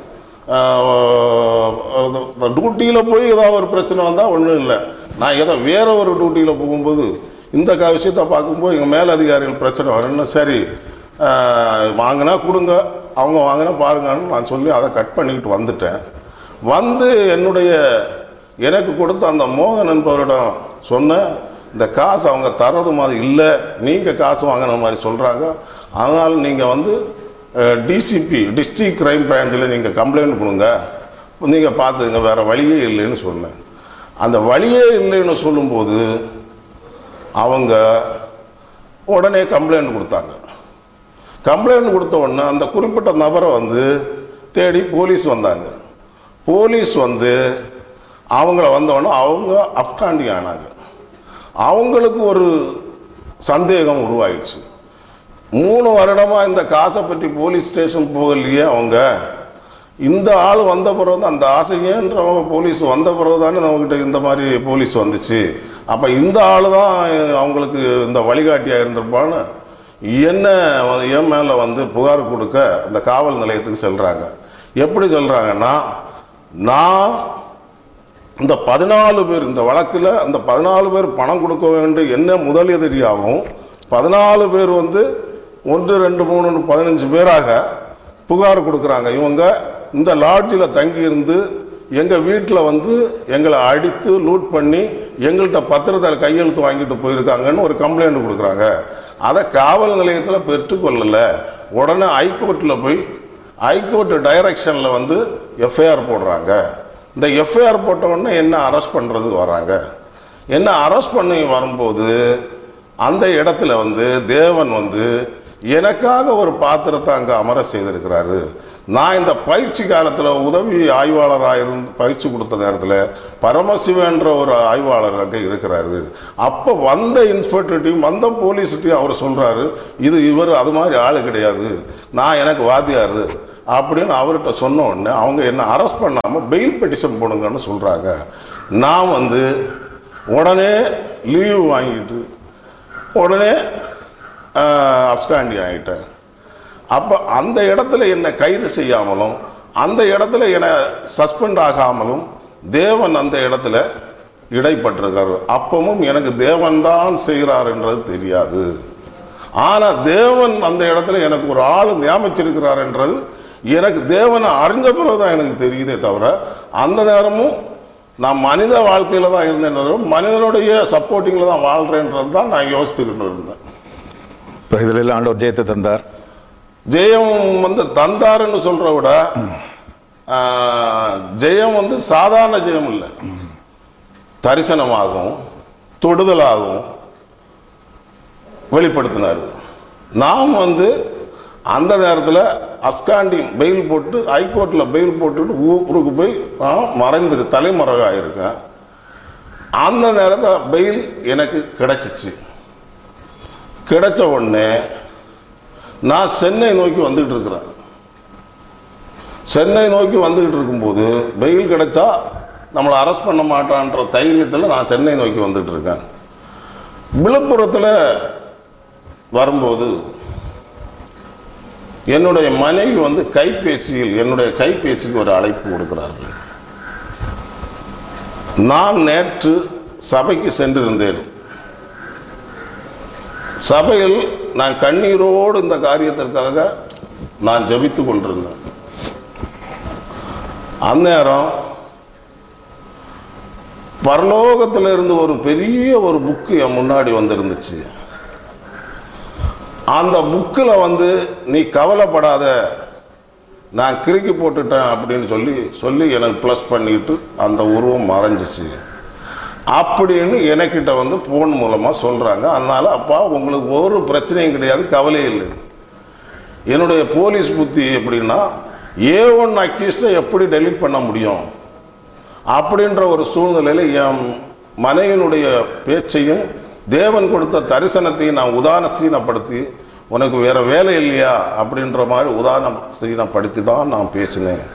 டியூட்டியில் போய் ஏதாவது ஒரு பிரச்சனை வந்தால் ஒன்றும் இல்லை நான் ஏதோ வேற ஒரு டியூட்டியில் போகும்போது இந்த க விஷயத்தை பார்க்கும்போது எங்கள் மேலதிகாரிகள் பிரச்சனை வரும்னு சரி ஆஹ், வாங்கினா கொடுங்க அவங்க வாங்கினா பாருங்கன்னு நான் சொல்லி அதை கட் பண்ணிக்கிட்டு வந்துட்டேன் வந்து என்னுடைய எனக்கு கொடுத்த அந்த மோகன் என்பவரிடம் சொன்னேன் இந்த காசு அவங்க தர்றது மாதிரி இல்லை நீங்கள் காசு வாங்கின மாதிரி சொல்கிறாங்க அதனால் நீங்கள் வந்து டிசிபி டிஸ்ட்ரிக்ட் கிரைம் பிரான்ச்சில் நீங்கள் கம்ப்ளைண்ட் கொடுங்க நீங்கள் பார்த்துங்க வேறு வழியே இல்லைன்னு சொன்னேன் அந்த வழியே இல்லைன்னு சொல்லும்போது அவங்க உடனே கம்ப்ளைண்ட் கொடுத்தாங்க கம்ப்ளைண்ட் கொடுத்த உடனே அந்த குறிப்பிட்ட நபரை வந்து தேடி போலீஸ் வந்தாங்க போலீஸ் வந்து அவங்கள வந்தோடனே அவங்க அப்காண்டி ஆனாங்க அவங்களுக்கு ஒரு சந்தேகம் உருவாயிடுச்சு மூணு வருடமாக இந்த காசை பற்றி போலீஸ் ஸ்டேஷன் போகலையே அவங்க இந்த ஆள் வந்த பிறகு தான் அந்த ஆசையன்றவங்க போலீஸ் வந்த பிறகு தானே நம்மக்கிட்ட இந்த மாதிரி போலீஸ் வந்துச்சு அப்போ இந்த ஆள் தான் அவங்களுக்கு இந்த வழிகாட்டியாக இருந்திருப்பான்னு என்ன என் மேலே வந்து புகார் கொடுக்க அந்த காவல் நிலையத்துக்கு செல்கிறாங்க எப்படி சொல்கிறாங்கன்னா நான் இந்த பதினாலு பேர் இந்த வழக்கில் அந்த பதினாலு பேர் பணம் கொடுக்க வேண்டும் என்ன முதல் எதிரியாகவும் பதினாலு பேர் வந்து ஒன்று ரெண்டு மூணு பதினஞ்சு பேராக புகார் கொடுக்குறாங்க இவங்க இந்த லாட்ஜில் தங்கியிருந்து எங்கள் வீட்டில் வந்து எங்களை அடித்து லூட் பண்ணி எங்கள்கிட்ட பத்திரத்தில் கையெழுத்து வாங்கிட்டு போயிருக்காங்கன்னு ஒரு கம்ப்ளைண்ட் கொடுக்குறாங்க அதை காவல் நிலையத்தில் பெற்றுக்கொள்ளலை உடனே ஹைகோர்ட்டில் போய் ஹைகோர்ட் டைரக்ஷனில் வந்து எஃப்ஐஆர் போடுறாங்க இந்த எஃப்ஐஆர் போட்ட உடனே என்ன அரெஸ்ட் பண்ணுறதுக்கு வராங்க என்ன அரெஸ்ட் பண்ணி வரும்போது அந்த இடத்துல வந்து தேவன் வந்து எனக்காக ஒரு பாத்திரத்தை அங்கே அமர செய்திருக்கிறாரு நான் இந்த பயிற்சி காலத்தில் உதவி ஆய்வாளராக இருந்து பயிற்சி கொடுத்த நேரத்தில் பரமசிவன்ற ஒரு ஆய்வாளர் அங்கே இருக்கிறாரு அப்போ வந்த இன்ஸ்பெக்டர் டீம் வந்த போலீஸ் டீம் அவர் சொல்கிறாரு இது இவர் அது மாதிரி ஆள் கிடையாது நான் எனக்கு வாத்தியார் அப்படின்னு அவர்கிட்ட சொன்ன உடனே அவங்க என்ன அரெஸ்ட் பண்ணாமல் பெயில் பெட்டிஷன் போடுங்கன்னு சொல்கிறாங்க நான் வந்து உடனே லீவு வாங்கிட்டு உடனே அப்ஸ்காண்டி ஆகிட்டேன் அப்போ அந்த இடத்துல என்னை கைது செய்யாமலும் அந்த இடத்துல என்னை சஸ்பெண்ட் ஆகாமலும் தேவன் அந்த இடத்துல இடைப்பட்டிருக்காரு அப்பவும் எனக்கு தேவன் தான் செய்கிறாருன்றது தெரியாது ஆனால் தேவன் அந்த இடத்துல எனக்கு ஒரு ஆள் நியமிச்சிருக்கிறாருன்றது எனக்கு தேவனை அறிஞ்ச பிறகு தான் எனக்கு தெரியுதே தவிர அந்த நேரமும் நான் மனித வாழ்க்கையில் தான் இருந்தேன் தவிர மனிதனுடைய சப்போர்ட்டிங்கில் தான் வாழ்கிறேன்றது தான் நான் யோசித்துக்கிட்டு இருந்தேன் பிறகு இதில் எல்லாம் ஆண்டவர் ஜெயத்தை தந்தார் ஜெயம் வந்து தந்தாருன்னு சொல்ற விட ஆ, ஜெயம் வந்து சாதாரண ஜெயம் இல்லை தரிசனமாகவும் தொடுதலாகவும் வெளிப்படுத்தினார் நாம் வந்து அந்த நேரத்தில் அப்காண்டிங் பெயில் போட்டு ஹைகோர்ட்டில் பெயில் போட்டுட்டு ஊருக்கு போய் ஆ, மறைந்துரு தலைமறைவாக இருக்கேன் அந்த நேரத்தில் பெயில் எனக்கு கிடைச்சிச்சு கிடைச்ச உடனே நான் சென்னை நோக்கி வந்துகிட்டு இருக்கிறேன் சென்னை நோக்கி வந்துகிட்டு இருக்கும்போது வெயில் கிடைச்சா நம்மளை அரெஸ்ட் பண்ண மாட்டான்ற தைரியத்தில் நான் சென்னை நோக்கி வந்துட்டு இருக்கேன் விழுப்புரத்தில் வரும்போது என்னுடைய மனைவி வந்து கைபேசியில் என்னுடைய கைபேசிக்கு ஒரு அழைப்பு கொடுக்கிறார்கள் நான் நேற்று சபைக்கு சென்றிருந்தேன் சபையில் நான் கண்ணீரோடு இந்த காரியத்திற்காக நான் ஜெபித்து கொண்டிருந்தேன் அந்நேரம் பரலோகத்தில் இருந்து ஒரு பெரிய ஒரு புக்கு என் முன்னாடி வந்திருந்துச்சு அந்த புக்கில் வந்து நீ கவலைப்படாத நான் கிறுக்கி போட்டுட்டேன் அப்படின்னு சொல்லி சொல்லி எனக்கு ப்ளஸ் பண்ணிக்கிட்டு அந்த உருவம் மறைஞ்சிச்சு அப்படின்னு எனக்கிட்ட வந்து ஃபோன் மூலமாக சொல்கிறாங்க அதனால் அப்பா உங்களுக்கு ஒரு பிரச்சனையும் கிடையாது கவலையும் இல்லை என்னுடைய போலீஸ் புத்தி எப்படின்னா ஏ ஒன் அக்யூஸ்டை எப்படி டெலீட் பண்ண முடியும் அப்படின்ற ஒரு சூழ்நிலையில் என் மனைவியினுடைய பேச்சையும் தேவன் கொடுத்த தரிசனத்தையும் நான் உதாரணசீனப்படுத்தி உனக்கு வேற வேலை இல்லையா அப்படின்ற மாதிரி உதாரணசீனப்படுத்தி தான் நான் பேசினேன்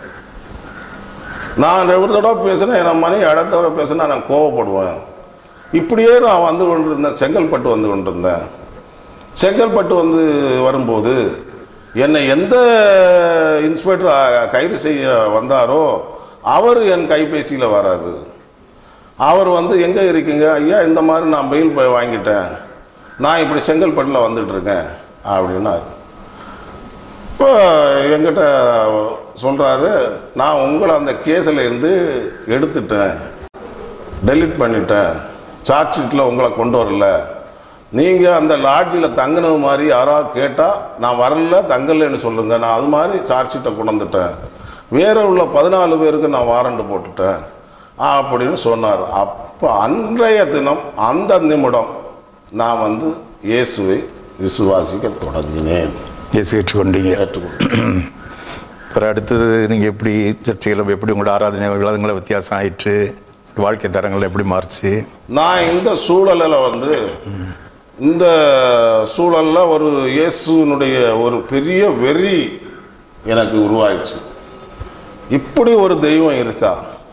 நான் ஒரு தடவை பேசினேன் என் மனைவி அடுத்த தடவை பேசினா நான் கோவப்படுவேன் இப்படியே நான் வந்து கொண்டிருந்தேன் செங்கல்பட்டு வந்து கொண்டிருந்தேன் செங்கல்பட்டு வந்து வரும்போது என்னை எந்த இன்ஸ்பெக்டர் கைது செய்ய வந்தாரோ அவர் என் கைபேசியில் வராரு அவர் வந்து எங்கே இருக்கீங்க ஐயா இந்த மாதிரி நான் பெயில் போய் வாங்கிட்டேன் நான் இப்படி செங்கல்பட்டில் வந்துட்டு இருக்கேன் அப்படின்னாரு இப்போ என்கிட்ட சொல்கிறாரு நான் உங்களை அந்த கேஸில் இருந்து எடுத்துட்டேன் டெலீட் பண்ணிட்டேன் சார்ஜ் ஷீட்டில் உங்களை கொண்டு வரல நீங்கள் அந்த லாட்ஜில் தங்கினது மாதிரி யாராவது கேட்டால் நான் வரல தங்கலைன்னு சொல்லுங்கள் நான் அது மாதிரி சார்ஜ் ஷீட்டை கொண்டு வந்துட்டேன் வேற உள்ள பதினாலு பேருக்கு நான் வாரண்ட் போட்டுட்டேன் அப்படின்னு சொன்னார் அப்போ அன்றைய தினம் அந்த நிமிடம் நான் வந்து இயேசுவை விசுவாசிக்க தொடங்கினேன் இயேசு ஏற்றுக்கொண்டீங்க ஏற்றுக்கொண்டேன் அப்புறம் அடுத்தது நீங்கள் எப்படி சர்ச்சையில் எப்படி உங்களோட ஆராதனை விவாதங்களை வித்தியாசம் ஆயிற்று வாழ்க்கை தரங்கள் எப்படி மாறுச்சு நான் இந்த சூழலில் வந்து இந்த சூழலில் ஒரு இயேசுனுடைய ஒரு பெரிய வெறி எனக்கு உருவாயிடுச்சு இப்படி ஒரு தெய்வம் இருக்கா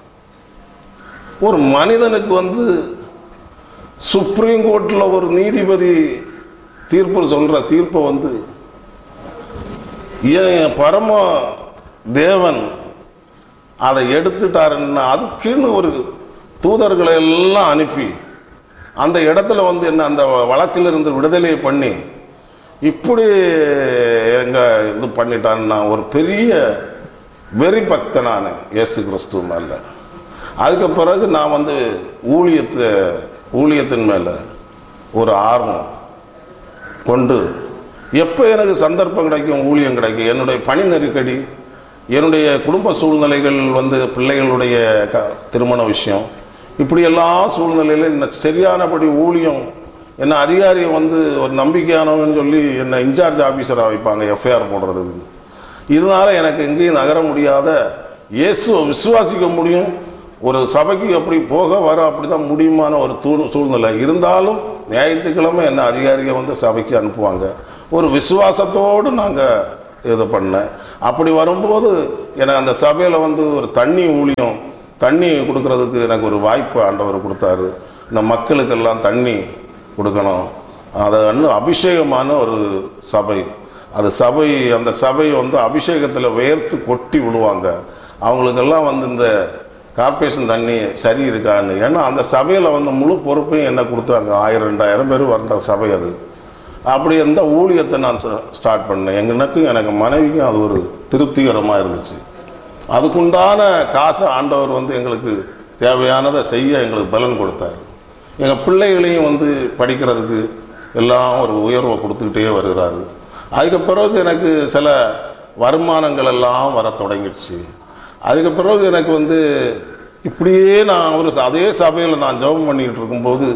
ஒரு மனிதனுக்கு வந்து சுப்ரீம் கோர்ட்டில் ஒரு நீதிபதி தீர்ப்பு சொல்கிற தீர்ப்பை வந்து ஏன் பரம தேவன் அதை எடுத்துட்டாருன்னா அதுக்குன்னு ஒரு தூதர்களை எல்லாம் அனுப்பி அந்த இடத்துல வந்து என்ன அந்த வழக்கிலிருந்து விடுதலை பண்ணி இப்படி எங்க இது பண்ணிட்டான்னு நான் ஒரு பெரிய வெறி பக்தனான இயேசு கிறிஸ்துவ மேல அதுக்கு பிறகு நான் வந்து ஊழியத்தை ஊழியத்தின் மேலே ஒரு ஆர்வம் கொண்டு எப்போ எனக்கு சந்தர்ப்பம் கிடைக்கும் ஊழியம் கிடைக்கும் என்னுடைய பணி நெருக்கடி என்னுடைய குடும்ப சூழ்நிலைகள் வந்து பிள்ளைகளுடைய க திருமண விஷயம் இப்படி எல்லா சூழ்நிலையிலும் என்ன சரியானபடி ஊழியம் என்ன அதிகாரி வந்து ஒரு நம்பிக்கையானவன்னு சொல்லி என்னை இன்சார்ஜ் ஆஃபீஸராக வைப்பாங்க எஃப்ஐஆர் போடுறதுக்கு இதனால எனக்கு எங்கேயும் நகர முடியாத இயேசுவை விசுவாசிக்க முடியும் ஒரு சபைக்கு எப்படி போக வர அப்படி தான் முடியுமான ஒரு தூ சூழ்நிலை இருந்தாலும் ஞாயிற்றுக்கிழமை என்ன அதிகாரிகள் வந்து சபைக்கு அனுப்புவாங்க ஒரு விசுவாசத்தோடு நாங்கள் இது பண்ணேன் அப்படி வரும்போது எனக்கு அந்த சபையில் வந்து ஒரு தண்ணி ஊழியம் தண்ணி கொடுக்கறதுக்கு எனக்கு ஒரு வாய்ப்பு ஆண்டவர் கொடுத்தாரு இந்த மக்களுக்கெல்லாம் தண்ணி கொடுக்கணும் அது வந்து அபிஷேகமான ஒரு சபை அது சபை அந்த சபை வந்து அபிஷேகத்தில் வேர்த்து கொட்டி விடுவாங்க அவங்களுக்கெல்லாம் வந்து இந்த கார்ப்பரேஷன் தண்ணி சரி இருக்கான்னு ஏன்னா அந்த சபையில் வந்து முழு பொறுப்பையும் என்ன கொடுத்தாங்க ஆயிரம் ரெண்டாயிரம் பேர் வந்த சபை அது அப்படி அந்த ஊழியத்தை நான் ஸ்டார்ட் பண்ணேன் எங்களுக்கும் எனக்கு மனைவிக்கும் அது ஒரு திருப்திகரமாக இருந்துச்சு அதுக்குண்டான காசை ஆண்டவர் வந்து எங்களுக்கு தேவையானதை செய்ய எங்களுக்கு பலன் கொடுத்தாரு எங்கள் பிள்ளைகளையும் வந்து படிக்கிறதுக்கு எல்லாம் ஒரு உயர்வை கொடுத்துக்கிட்டே வருகிறாரு அதுக்கு பிறகு எனக்கு சில வருமானங்கள் எல்லாம் வர தொடங்கிடுச்சு அதுக்கு பிறகு எனக்கு வந்து இப்படியே நான் ஒரு அதே சபையில் நான் ஜெபம் பண்ணிக்கிட்டு இருக்கும்போது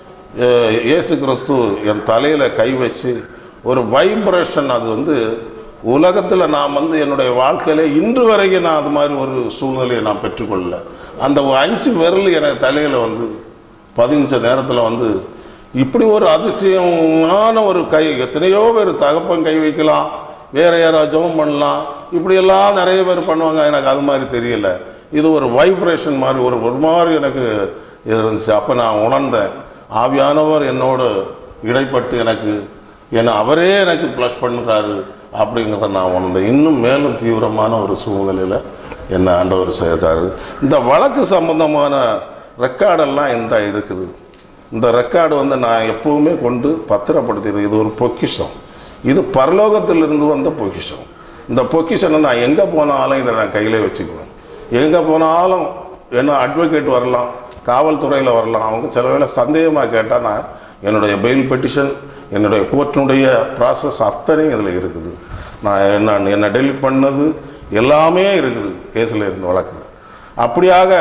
அஹ், இயேசு கிறிஸ்து என் தலையில் கை வச்சு ஒரு வைப்ரேஷன் அது வந்து உலகத்தில் நான் வந்து என்னுடைய வாழ்க்கையில இன்று வரைக்கும் நான் அது மாதிரி ஒரு சூழ்நிலையை நான் பெற்றுக்கொள்ளல அந்த ஒரு அஞ்சு விரல் எனக்கு தலையில் வந்து பதினஞ்ச நேரத்தில் வந்து இப்படி ஒரு அதிசயமான ஒரு கை எத்தனையோ பேர் தகப்பன் கை வைக்கலாம் வேற யாராவது ஜெபம் பண்ணலாம் இப்படியெல்லாம் நிறைய பேர் பண்ணுவாங்க எனக்கு அது மாதிரி தெரியல இது ஒரு வைப்ரேஷன் மாதிரி ஒரு ஒரு மாதிரி எனக்கு இது இருந்துச்சு அப்போ நான் உணர்ந்தேன் ஆவியானவர் என்னோடு இடைப்பட்டு எனக்கு என்னை அவரே எனக்கு ப்ளஸ் பண்ணுறாரு அப்படிங்கிறத நான் உணர்ந்தேன் இன்னும் மேலும் தீவிரமான ஒரு சூழ்நிலையில் என்னை ஆண்டவர் செய்தார் இந்த வழக்கு சம்பந்தமான ரெக்கார்டெல்லாம் எந்த இருக்குது இந்த ரெக்கார்டு வந்து நான் எப்பவுமே கொண்டு பத்திரப்படுத்திடுறேன் இது ஒரு பொக்கிஷம் இது பரலோகத்திலிருந்து வந்த பொக்கிஷம் இந்த பொக்கிஷனை நான் எங்கே போனாலும் இதை நான் கையிலே வச்சுக்குவேன் எங்கே போனாலும் என்ன அட்வொகேட் வரலாம் காவல்துறையில் வரலாம் அவங்க சில வேளை சந்தேகமாக கேட்டால் நான் என்னுடைய பெயில் பெட்டிஷன் என்னுடைய கோர்ட்டினுடைய ப்ராசஸ் அத்தனையும் இதில் இருக்குது நான் என்ன என்னை டெலிட் பண்ணது எல்லாமே இருக்குது கேஸில் இருந்த வழக்கு அப்படியாக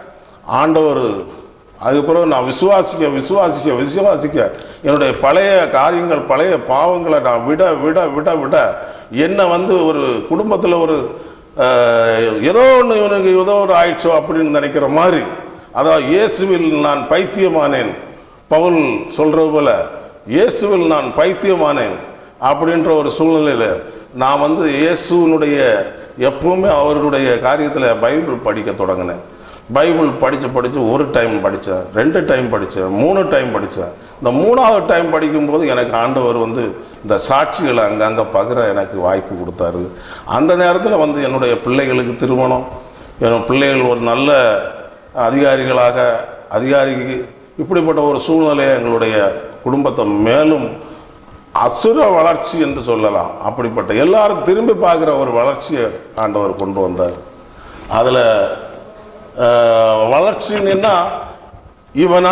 ஆண்டவர் அதுக்கப்புறம் நான் விசுவாசிக்க விசுவாசிக்க விசுவாசிக்க என்னுடைய பழைய காரியங்கள் பழைய பாவங்களை நான் விட விட விட விட என்னை வந்து ஒரு குடும்பத்தில் ஒரு அஹ், ஏதோ ஒன்று இவனுக்கு ஏதோ ஒரு ஆயிடுச்சோ அப்படின்னு நினைக்கிற மாதிரி அதான் இயேசுவில் நான் பைத்தியமானேன் பவுல் சொல்றது போல இயேசுவில் நான் பைத்தியமானேன் அப்படின்ற ஒரு சூழ்நிலையில் நான் வந்து இயேசுனுடைய எப்பவுமே அவருடைய காரியத்தில் பைபிள் படிக்க தொடங்கினேன் பைபிள் படித்து படித்து ஒரு டைம் படித்தேன் ரெண்டு டைம் படித்தேன் மூணு டைம் படித்தேன் இந்த மூணாவது டைம் படிக்கும்போது எனக்கு ஆண்டவர் வந்து இந்த சாட்சிகளை அங்கங்கே பகிர எனக்கு வாய்ப்பு கொடுத்தாரு அந்த நேரத்தில் வந்து என்னுடைய பிள்ளைகளுக்கு திருமணம் என் பிள்ளைகள் ஒரு நல்ல அதிகாரிகளாக அதிகாரிக்கு இப்படிப்பட்ட ஒரு சூழ்நிலையை எங்களுடைய குடும்பத்தை மேலும் அசுர வளர்ச்சி என்று சொல்லலாம் அப்படிப்பட்ட எல்லாரும் திரும்பி பார்க்குற ஒரு வளர்ச்சியை ஆண்டவர் கொண்டு வந்தார் அதில் வளர்ச்சின்னா இவனா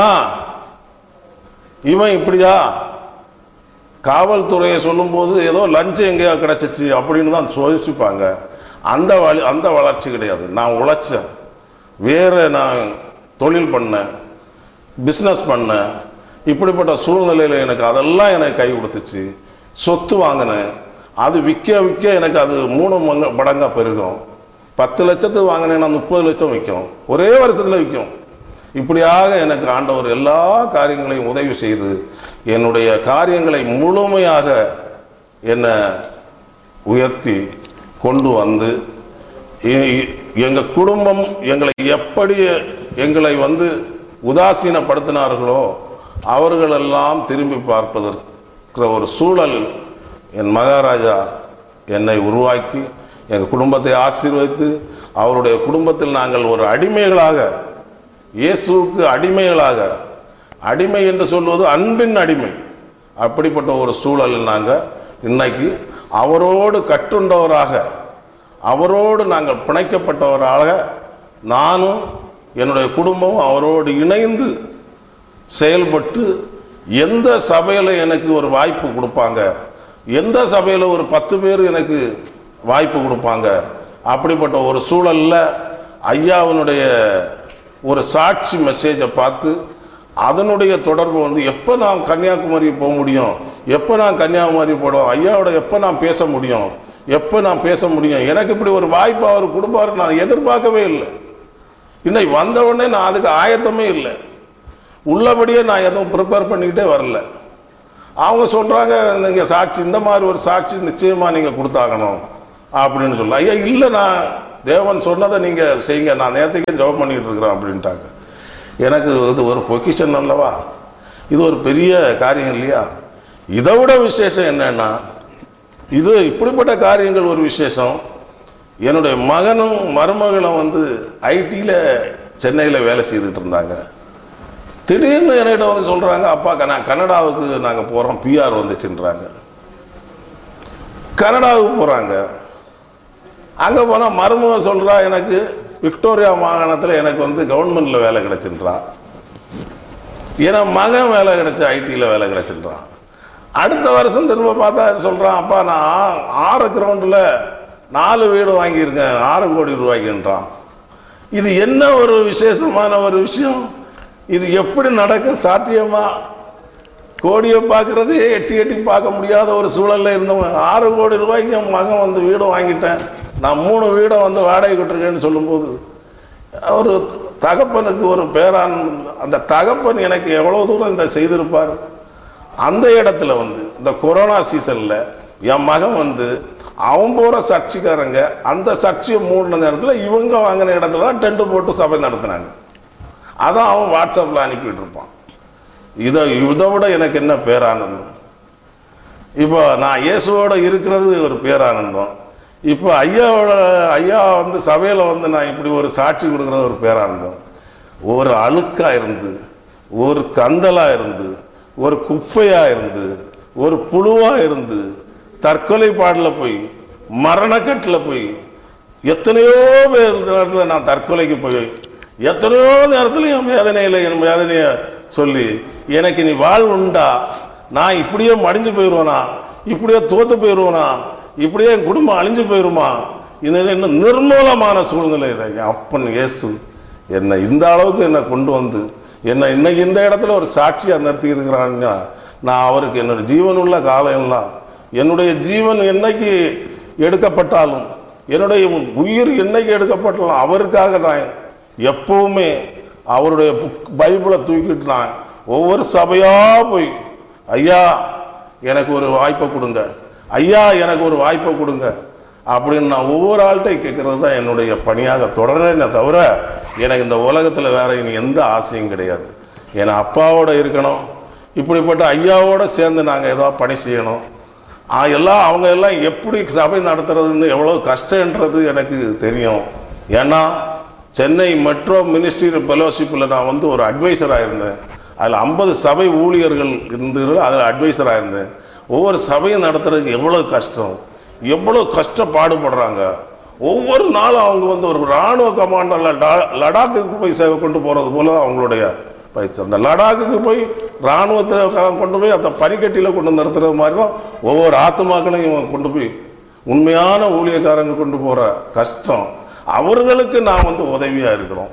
இவன் இப்படியா காவல்துறையை சொல்லும்போது ஏதோ லஞ்சம் எங்கேயோ கிடச்சிச்சு அப்படின்னு தான் யோசிப்பாங்க அந்த வழி அந்த வளர்ச்சி கிடையாது நான் உழைச்சேன் வேறு நான் தொழில் பண்ணேன் பிஸ்னஸ் பண்ணேன் இப்படிப்பட்ட சூழ்நிலையில் எனக்கு அதெல்லாம் எனக்கு கை கொடுத்துச்சு சொத்து வாங்கினேன் அது விற்க விற்க எனக்கு அது மூணு மங்க மடங்காக பெருகும் பத்து லட்சத்துக்கு வாங்கினேன்னா முப்பது லட்சம் விற்கும் ஒரே வருஷத்தில் விற்கும் இப்படியாக எனக்கு ஆண்டவர் எல்லா காரியங்களையும் உதவி செய்து என்னுடைய காரியங்களை முழுமையாக என்னை உயர்த்தி கொண்டு வந்து எங்கள் குடும்பம் எங்களை எப்படி எங்களை வந்து உதாசீனப்படுத்தினார்களோ அவர்களெல்லாம் திரும்பி பார்ப்பதற்கு ஒரு சூழல் என் மகாராஜா என்னை உருவாக்கி எங்கள் குடும்பத்தை ஆசீர்வதித்து அவருடைய குடும்பத்தில் நாங்கள் ஒரு அடிமைகளாக இயேசுவுக்கு அடிமைகளாக அடிமை என்று சொல்வது அன்பின் அடிமை அப்படிப்பட்ட ஒரு சூழலில் நாங்கள் இன்னைக்கு அவரோடு கட்டுண்டவராக அவரோடு நாங்கள் பிணைக்கப்பட்டவராக நானும் என்னுடைய குடும்பமும் அவரோடு இணைந்து செயல்பட்டு எந்த சபையில் எனக்கு ஒரு வாய்ப்பு கொடுப்பாங்க எந்த சபையில் ஒரு பத்து பேர் எனக்கு வாய்ப்பு கொடுப்பாங்க அப்படிப்பட்ட ஒரு சூழலில் ஐயாவினுடைய ஒரு சாட்சி மெசேஜை பார்த்து அதனுடைய தொடர்பு வந்து எப்போ நான் கன்னியாகுமரி போக முடியும் எப்போ நான் கன்னியாகுமரி போடும் ஐயாவோட எப்போ நான் பேச முடியும் எப்போ நான் பேச முடியும் எனக்கு இப்படி ஒரு வாய்ப்பு அவர் கொடுப்பாரு நான் எதிர்பார்க்கவே இல்லை இன்னைக்கு வந்த உடனே நான் அதுக்கு ஆயத்தமே இல்லை உள்ளபடியே நான் எதுவும் ப்ரிப்பேர் பண்ணிக்கிட்டே வரல அவங்க சொல்கிறாங்க நீங்கள் சாட்சி இந்த மாதிரி ஒரு சாட்சி நிச்சயமாக நீங்கள் கொடுத்தாகணும் அப்படின்னு சொல்ல ஐயா இல்லை நான் தேவன் சொன்னதை நீங்கள் செய்யுங்க நான் நேற்றுக்கே ஜெபம் பண்ணிக்கிட்டு இருக்கிறேன் அப்படின்ட்டாங்க எனக்கு இது ஒரு பொக்கிஷன் அல்லவா இது ஒரு பெரிய காரியம் இல்லையா இதை விட விசேஷம் என்னன்னா இது இப்படிப்பட்ட காரியங்கள் ஒரு விசேஷம் என்னுடைய மகனும் மருமகளும் வந்து ஐடியில் சென்னையில் வேலை செய்துட்டு இருந்தாங்க திடீர்னு என்கிட்ட வந்து சொல்கிறாங்க அப்பா க- நான் கனடாவுக்கு நாங்கள் போகிறோம் பிஆர் வந்துச்சுன்றாங்க கனடாவுக்கு போகிறாங்க அங்கே போனால் மருமக சொல்கிறா எனக்கு விக்டோரியா மாகாணத்தில் எனக்கு வந்து கவர்மெண்ட்டில் வேலை கிடைச்சின்றான் ஏன்னா மகன் வேலை கிடைச்சி ஐடியில் வேலை கிடைச்சின்றான் அடுத்த வருஷம் திரும்ப பார்த்தா சொல்கிறான் அப்பா நான் ஆறு கிரவுண்டில் நாலு வீடு வாங்கியிருக்கேன் ஆறு கோடி ரூபாய்க்குன்றான் இது என்ன ஒரு விசேஷமான ஒரு விஷயம் இது எப்படி நடக்கும் சாத்தியமா கோடியை பார்க்கறதே எட்டி எட்டி பார்க்க முடியாத ஒரு சூழல்ல இருந்தவங்க ஆறு கோடி ரூபாய்க்கு என் மகன் வந்து வீடு வாங்கிட்டேன் நான் மூணு வீடை வந்து வாடகை விட்டுருக்கேன்னு சொல்லும்போது ஒரு தகப்பனுக்கு ஒரு பேரான் அந்த தகப்பன் எனக்கு எவ்வளோ தூரம் இந்த செய்திருப்பார் அந்த இடத்துல வந்து இந்த கொரோனா சீசனில் என் மகன் வந்து அவன் போகிற சர்ச்சைக்காரங்க அந்த சர்ச்சையை மூடின நேரத்தில் இவங்க வாங்கின இடத்துல தான் டென்ட் போட்டு சபை நடத்தினாங்க அதான் அவன் வாட்ஸ்அப்பில் அனுப்பிட்டு இருப்பான் இதை இதை விட எனக்கு என்ன பேரானந்தம் இப்போ நான் இயேசுவோட இருக்கிறது ஒரு பேரானந்தம் இப்போ ஐயாவோட ஐயா வந்து சபையில் வந்து நான் இப்படி ஒரு சாட்சி கொடுக்குறது ஒரு பேரானந்தம் ஒரு அழுக்கா இருந்து ஒரு கந்தலா இருந்து ஒரு குப்பையா இருந்து ஒரு புழுவா இருந்து தற்கொலை பாடல போய் மரணக்கட்டில் போய் எத்தனையோ பேர் இந்த நேரத்தில் நான் தற்கொலைக்கு போய் எத்தனையோ நேரத்தில் என் வேதனையில் என் வேதனையை சொல்லி எனக்கு நீ வாழ்வு உண்டா நான் இப்படியே மடிஞ்சு போயிடுவேனா இப்படியே தோத்து போயிடுவேனா இப்படியே என் குடும்பம் அழிஞ்சு போயிடுமா இது என்ன நிர்மூலமான சூழ்நிலை என் அப்பன் இயேசு என்னை இந்த அளவுக்கு என்னை கொண்டு வந்து என்னை இன்னைக்கு இந்த இடத்துல ஒரு சாட்சியாக நிறுத்தி இருக்கிறான்னா நான் அவருக்கு என்னோட ஜீவனுள்ள காலம் எல்லாம் என்னுடைய ஜீவன் என்னைக்கு எடுக்கப்பட்டாலும் என்னுடைய உயிர் என்னைக்கு எடுக்கப்பட்டாலும் அவருக்காக நான் எப்பவுமே அவருடைய புக் பைபிளை தூக்கிட்டு நான் ஒவ்வொரு சபையா போய் ஐயா எனக்கு ஒரு வாய்ப்பை கொடுங்க ஐயா எனக்கு ஒரு வாய்ப்பை கொடுங்க அப்படின்னு நான் ஒவ்வொரு ஆள்கிட்டையும் கேட்கறது தான் என்னுடைய பணியாக தொடரேனே தவிர எனக்கு இந்த உலகத்தில் வேற இனி எந்த ஆசையும் கிடையாது ஏன்னா அப்பாவோட இருக்கணும் இப்படிப்பட்ட ஐயாவோட சேர்ந்து நாங்கள் ஏதோ பணி செய்யணும் ஆ, எல்லாம் அவங்க எல்லாம் எப்படி சபை நடத்துறதுன்னு எவ்வளோ கஷ்டன்றது எனக்கு தெரியும் ஏன்னா சென்னை மெட்ரோ மினிஸ்ட்ரி ஃபெலோஷிப்பில் நான் வந்து ஒரு அட்வைசராக இருந்தேன் அதில் ஐம்பது சபை ஊழியர்கள் இருந்து அதில் அட்வைசராக இருந்தேன் ஒவ்வொரு சபையும் நடத்துறதுக்கு எவ்வளோ கஷ்டம் எவ்வளோ கஷ்டப்பாடுபடுறாங்க ஒவ்வொரு நாளும் அவங்க வந்து ஒரு இராணுவ கமாண்டரில் லடாக்குக்கு போய் சேவை கொண்டு போகிறது போல அவங்களுடைய பயிற்சி அந்த லடாக்குக்கு போய் இராணுவத்தை க- கொண்டு போய் அந்த பனிக்கட்டியில் கொண்டு வந்து நிறுத்துறது மாதிரி தான் ஒவ்வொரு ஆத்துமாக்களையும் இவங்க கொண்டு போய் உண்மையான ஊழியக்காரங்க கொண்டு போகிற கஷ்டம் அவர்களுக்கு நான் வந்து உதவியாக இருக்கிறோம்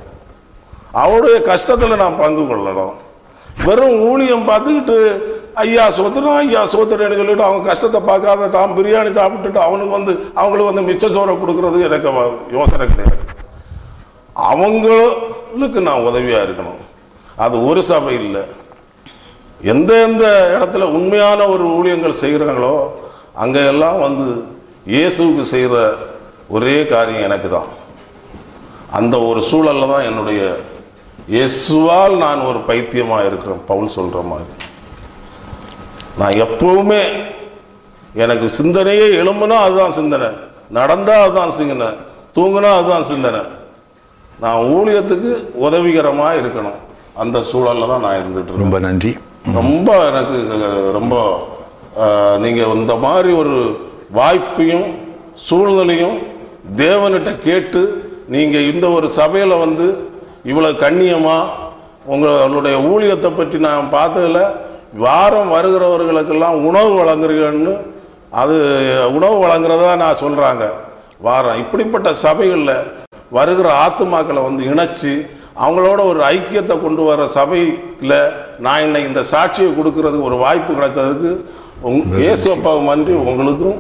அவருடைய கஷ்டத்தில் நான் பங்கு கொள்ளணும் வெறும் ஊழியம் பார்த்துக்கிட்டு ஐயா சோத்துறோம் ஐயா சோத்துறேன்னு சொல்லிட்டு அவங்க கஷ்டத்தை பார்க்காத தான் பிரியாணி சாப்பிட்டுட்டு அவனுக்கு வந்து அவங்களுக்கு வந்து மிச்ச சோறை கொடுக்கறது எனக்கு வ- யோசனை கிடையாது அவங்களுக்கு நான் உதவியாக இருக்கணும் அது ஒரு சபை இல்லை எந்த எந்த இடத்துல உண்மையான ஒரு ஊழியங்கள் செய்கிறாங்களோ அங்கே எல்லாம் வந்து இயேசுவுக்கு செய்கிற ஒரே காரியம் எனக்கு தான் அந்த ஒரு சூழல்ல தான் என்னுடைய இயேசுவால் நான் ஒரு பைத்தியமாக இருக்கிறேன் பவுல் சொல்கிற மாதிரி நான் எப்பவுமே எனக்கு சிந்தனையே எழும்புனா அதுதான் சிந்தனை நடந்தா அதுதான் சிந்தனை தூங்குனா அதுதான் சிந்தனை நான் ஊழியத்துக்கு உதவிகரமாக இருக்கணும் அந்த சூழல்ல தான் நான் இருந்துட்டு இருக்கேன் ரொம்ப நன்றி ரொம்ப எனக்கு அஹ், ரொம்ப அஹ், நீங்க இந்த மாதிரி ஒரு வாய்ப்பையும் சூழ்நிலையும் தேவன்கிட்ட கேட்டு நீங்க இந்த ஒரு சபையில வந்து இவ்வளவு கண்ணியமா உங்களுடைய ஊழியத்தை பற்றி நான் பார்த்ததுல வாரம் வருகிறவர்களுக்கெல்லாம் உணவு வழங்குறீங்கன்னு அது உணவு வழங்குறதா நான் சொல்றாங்க வாரம் இப்படிப்பட்ட சபைகளில் வருகிற ஆத்துமாக்களை வந்து இணைச்சு அவங்களோட ஒரு ஐக்கியத்தை கொண்டு வர சபையில் நான் இன்னைக்கு இந்த சாட்சியை கொடுக்கறதுக்கு ஒரு வாய்ப்பு கிடைச்சதுக்கு உங் இயேசு அப்பாவை நன்றி உங்களுக்கும்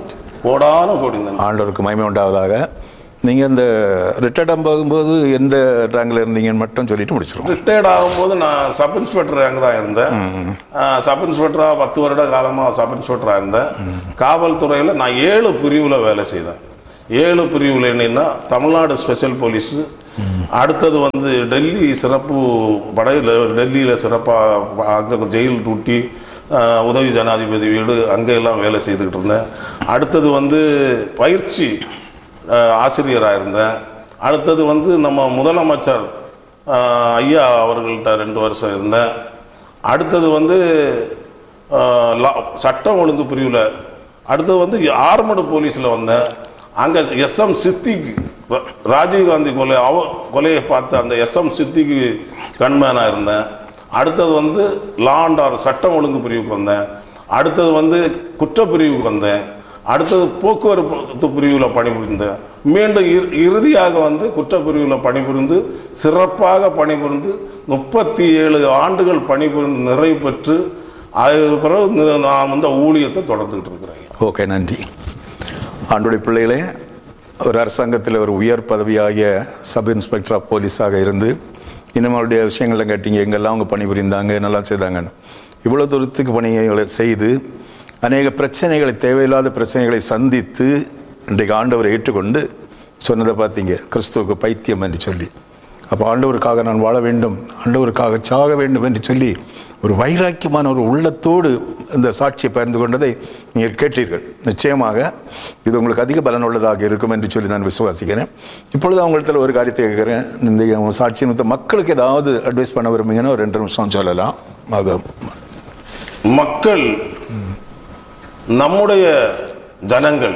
கோடான கோடி நன்றி ஆண்டவருக்கு மகிமை உண்டாவதாக நீங்கள் இந்த ரிட்டையர்ட் போகும்போது எந்த ரேங்கில் இருந்தீங்கன்னு மட்டும் சொல்லிட்டு முடிச்சிருவோம் ரிட்டையர்ட் ஆகும்போது நான் சப் இன்ஸ்பெக்டர் அங்கே தான் இருந்தேன் சப் இன்ஸ்பெக்டராக பத்து வருட காலமாக சப் இன்ஸ்பெக்டராக இருந்தேன் காவல்துறையில் நான் ஏழு பிரிவில் வேலை செய்தேன் ஏழு பிரிவில் என்னன்னா தமிழ்நாடு ஸ்பெஷல் போலீஸு அடுத்தது வந்து டெல்லி சிறப்பு படையில் டெல்லியில் சிறப்பாக அங்கே ஜெயில் டூட்டி ஆஹ், உதவி ஜனாதிபதி வீடு அங்கே எல்லாம் வேலை செய்துக்கிட்டு இருந்தேன் அடுத்தது வந்து பயிற்சி ஆசிரியராக இருந்தேன் அடுத்தது வந்து நம்ம முதலமைச்சர் ஆஹ், ஐயா அவர்கள்ட்ட ரெண்டு வருஷம் இருந்தேன் அடுத்தது வந்து ஆஹ், லா- சட்டம் ஒழுங்கு பிரிவில் அடுத்தது வந்து ஆர்மடு போலீஸில் வந்தேன் அங்கே எஸ்எம் சித்திக் ரா- ராஜீவ்காந்தி கொலை அவ கொலையை பார்த்த அந்த எஸ்எம் சித்திக்கு கண்மேனாக இருந்தேன் அடுத்தது வந்து லா அண்ட் ஆர்டர் சட்டம் ஒழுங்கு பிரிவுக்கு வந்தேன் அடுத்தது வந்து குற்றப்பிரிவுக்கு வந்தேன் அடுத்தது போக்குவரத்து பிரிவில் பணிபுரிந்தேன் மீண்டும் இறு- இறுதியாக வந்து குற்றப்பிரிவில் பணிபுரிந்து சிறப்பாக பணிபுரிந்து முப்பத்தி ஏழு ஆண்டுகள் பணிபுரிந்து நிறைவு பெற்று அதுக்கு பிறகு நி- நான் வந்து ஊழியத்தை தொடர்ந்துக்கிட்டு இருக்கிறேன் ஓகே நன்றி ஆண்டுடைய பிள்ளைகளே ஒரு அரசாங்கத்தில் ஒரு உயர் பதவியாகிய சப் இன்ஸ்பெக்டர் ஆஃப் போலீஸாக இருந்து இன்னும் அவருடைய விஷயங்களை கேட்டீங்க எங்கெல்லாம் அவங்க பணிபுரிந்தாங்க என்னெல்லாம் செய்தாங்கன்னு இவ்வளோ தூரத்துக்கு பணிகளை செய்து அநேக பிரச்சனைகளை தேவையில்லாத பிரச்சனைகளை சந்தித்து இன்றைக்கு ஆண்டவரை ஏற்றுக்கொண்டு சொன்னதை பார்த்தீங்க கிறிஸ்துவுக்கு பைத்தியம் என்று சொல்லி அப்போ ஆண்டவருக்காக நான் வாழ வேண்டும் ஆண்டவருக்காக சாக வேண்டும் என்று சொல்லி ஒரு வைராக்கியமான ஒரு உள்ளத்தோடு இந்த சாட்சியை பகிர்ந்து கொண்டதை நீங்கள் கேட்டீர்கள் நிச்சயமாக இது உங்களுக்கு அதிக பலனுள்ளதாக இருக்கும் என்று சொல்லி நான் விசுவாசிக்கிறேன் இப்பொழுது அவங்களிடத்தில் ஒரு காரியத்தை கேட்குறேன் இந்த சாட்சி நிமித்த மக்களுக்கு ஏதாவது அட்வைஸ் பண்ண விரும்புங்கன்னா ஒரு ரெண்டு நிமிஷம் சொல்லலாம் அது மக்கள் நம்முடைய ஜனங்கள்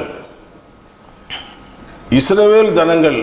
இஸ்ரவேல் ஜனங்கள்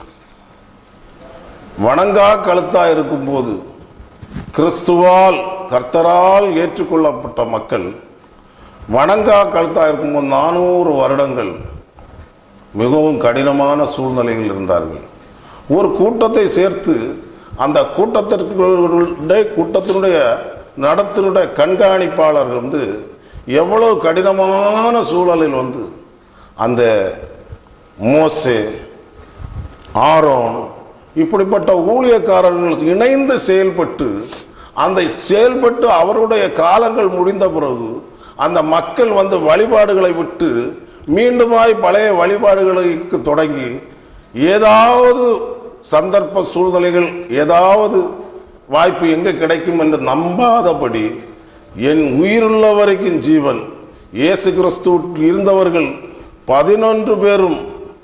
வணங்கா கழுத்தா இருக்கும்போது கிறிஸ்துவால் கர்த்தரால் ஏற்றுக்கொள்ளப்பட்ட மக்கள் வணங்கா கழுத்தா இருக்கும்போது நானூறு வருடங்கள் மிகவும் கடினமான சூழ்நிலையில் இருந்தார்கள் ஒரு கூட்டத்தை சேர்த்து அந்த கூட்டத்திற்குடைய கூட்டத்தினுடைய நடத்தினுடைய கண்காணிப்பாளர்கள் வந்து எவ்வளவு கடினமான சூழலில் வந்து அந்த மோசே ஆரோன் இப்படிப்பட்ட ஊழியக்காரர்கள் இணைந்து செயல்பட்டு அந்த செயல்பட்டு அவருடைய காலங்கள் முடிந்த பிறகு அந்த மக்கள் வந்து வழிபாடுகளை விட்டு மீண்டுமாய் பழைய வழிபாடுகளுக்கு தொடங்கி ஏதாவது சந்தர்ப்ப சூழ்நிலைகள் ஏதாவது வாய்ப்பு எங்கே கிடைக்கும் என்று நம்பாதபடி என் உயிருள்ள வரைக்கும் ஜீவன் இயேசு கிறிஸ்து இருந்தவர்கள் பதினொன்று பேரும்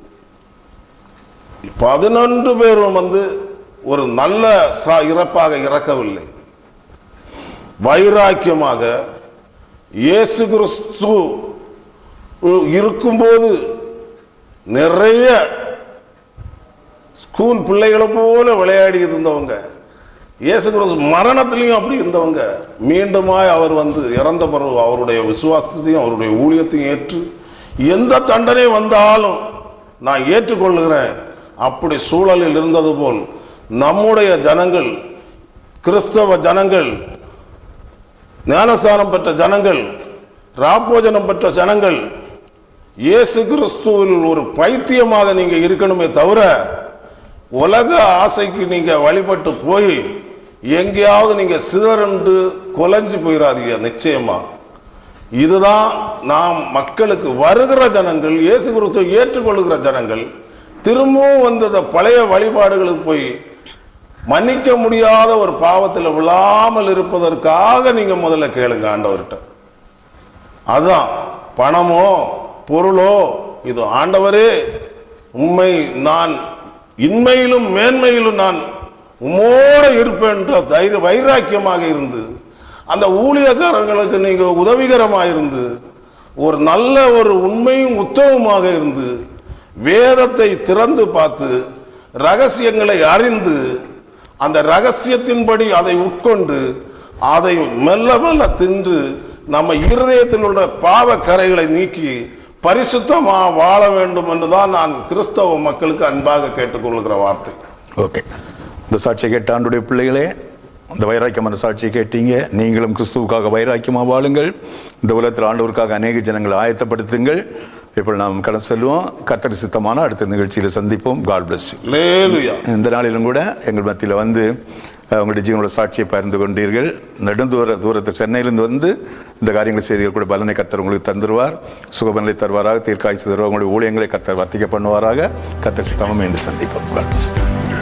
பதினொன்று பேரும் வந்து ஒரு நல்ல ச- இறப்பாக இறக்கவில்லை வைராக்கியமாக இயேசு கிறிஸ்து இருக்கும்போது நிறைய ஸ்கூல் பிள்ளைகளை போல விளையாடி இருந்தவங்க இயேசு கிறிஸ்து மரணத்திலையும் அப்படி இருந்தவங்க மீண்டுமாய் அவர் வந்து இறந்த பிறகு அவருடைய விசுவாசத்தையும் அவருடைய ஊழியத்தையும் ஏற்று எந்த தண்டனை வந்தாலும் நான் ஏற்றுக்கொள்கிறேன் அப்படி சூழலில் இருந்தது போல் நம்முடைய ஜனங்கள் கிறிஸ்தவ ஜனங்கள் ஞானஸ்தானம் பெற்ற ஜனங்கள் ராப்போஜனம் பெற்ற ஜனங்கள் இயேசு கிறிஸ்துவில் ஒரு பைத்தியமாக நீங்க இருக்கணுமே தவிர உலக ஆசைக்கு நீங்க வழிபட்டு போய் எங்கேயாவது நீங்க சிதறண்டு கொலைஞ்சு போயிடாதீங்க நிச்சயமா இதுதான் நாம் மக்களுக்கு வருகிற ஜனங்கள் இயேசு கிறிஸ்துவை ஏற்றுக்கொள்கிற ஜனங்கள் திரும்பவும் வந்து அந்த பழைய வழிபாடுகளுக்கு போய் மன்னிக்க முடியாத ஒரு பாவத்தில் விழாமல் இருப்பதற்காக நீங்க முதல்ல கேளுங்க ஆண்டவர்கிட்ட அதான் பணமோ பொருளோ இது ஆண்டவரே உண்மை நான் இன்மையிலும் மேன்மையிலும் நான் உம்மோட இருப்பேன் என்ற தைரிய வைராக்கியமாக இருந்து அந்த ஊழியக்காரங்களுக்கு நீங்க உதவிகரமாக இருந்து ஒரு நல்ல ஒரு உண்மையும் உத்தவமாக இருந்து வேதத்தை திறந்து பார்த்து ரகசியங்களை அறிந்து அந்த ரகசியத்தின்படி அதை உட்கொண்டு அதை மெல்ல மெல்ல தின்று நம்ம இருதயத்தில் உள்ள பாவ கரைகளை நீக்கி பரிசுத்தமா வாழ வேண்டும் என்றுதான் நான் கிறிஸ்தவ மக்களுக்கு அன்பாக கேட்டுக்கொள்கிற வார்த்தை ஓகே இந்த சாட்சியை கேட்ட ஆண்டுடைய பிள்ளைகளே இந்த வைராக்கியமான சாட்சியை கேட்டீங்க நீங்களும் கிறிஸ்துவுக்காக வைராக்கியமாக வாழுங்கள் இந்த உலகத்தில் ஆண்டவருக்காக அநேக ஜனங்களை ஆயத்தப்படுத்துங்கள் இப்போ நாம் கடந்து செல்வோம் கர்த்தர் சித்தமான அடுத்த நிகழ்ச்சியில் சந்திப்போம் காட் பிளஸ் லேலுயா இந்த நாளிலும் கூட எங்கள் மத்தியில் வந்து அஹ், உங்களுடைய ஜீவனோட சாட்சியை பகிர்ந்து கொண்டீர்கள் நெடுந்தூர தூரத்து சென்னையிலிருந்து வந்து இந்த காரியங்களை செய்திகள் கூட பலனை கத்தர் உங்களுக்கு தந்துருவார் சுகபலனை தருவாராக தீர்க்காய்ச்சி தருவார் உங்களுடைய ஊழியங்களை கத்தர் வர்த்திக்க பண்ணுவாராக கத்தர் சித்தமும் என்று சந்திப்போம் God bless you.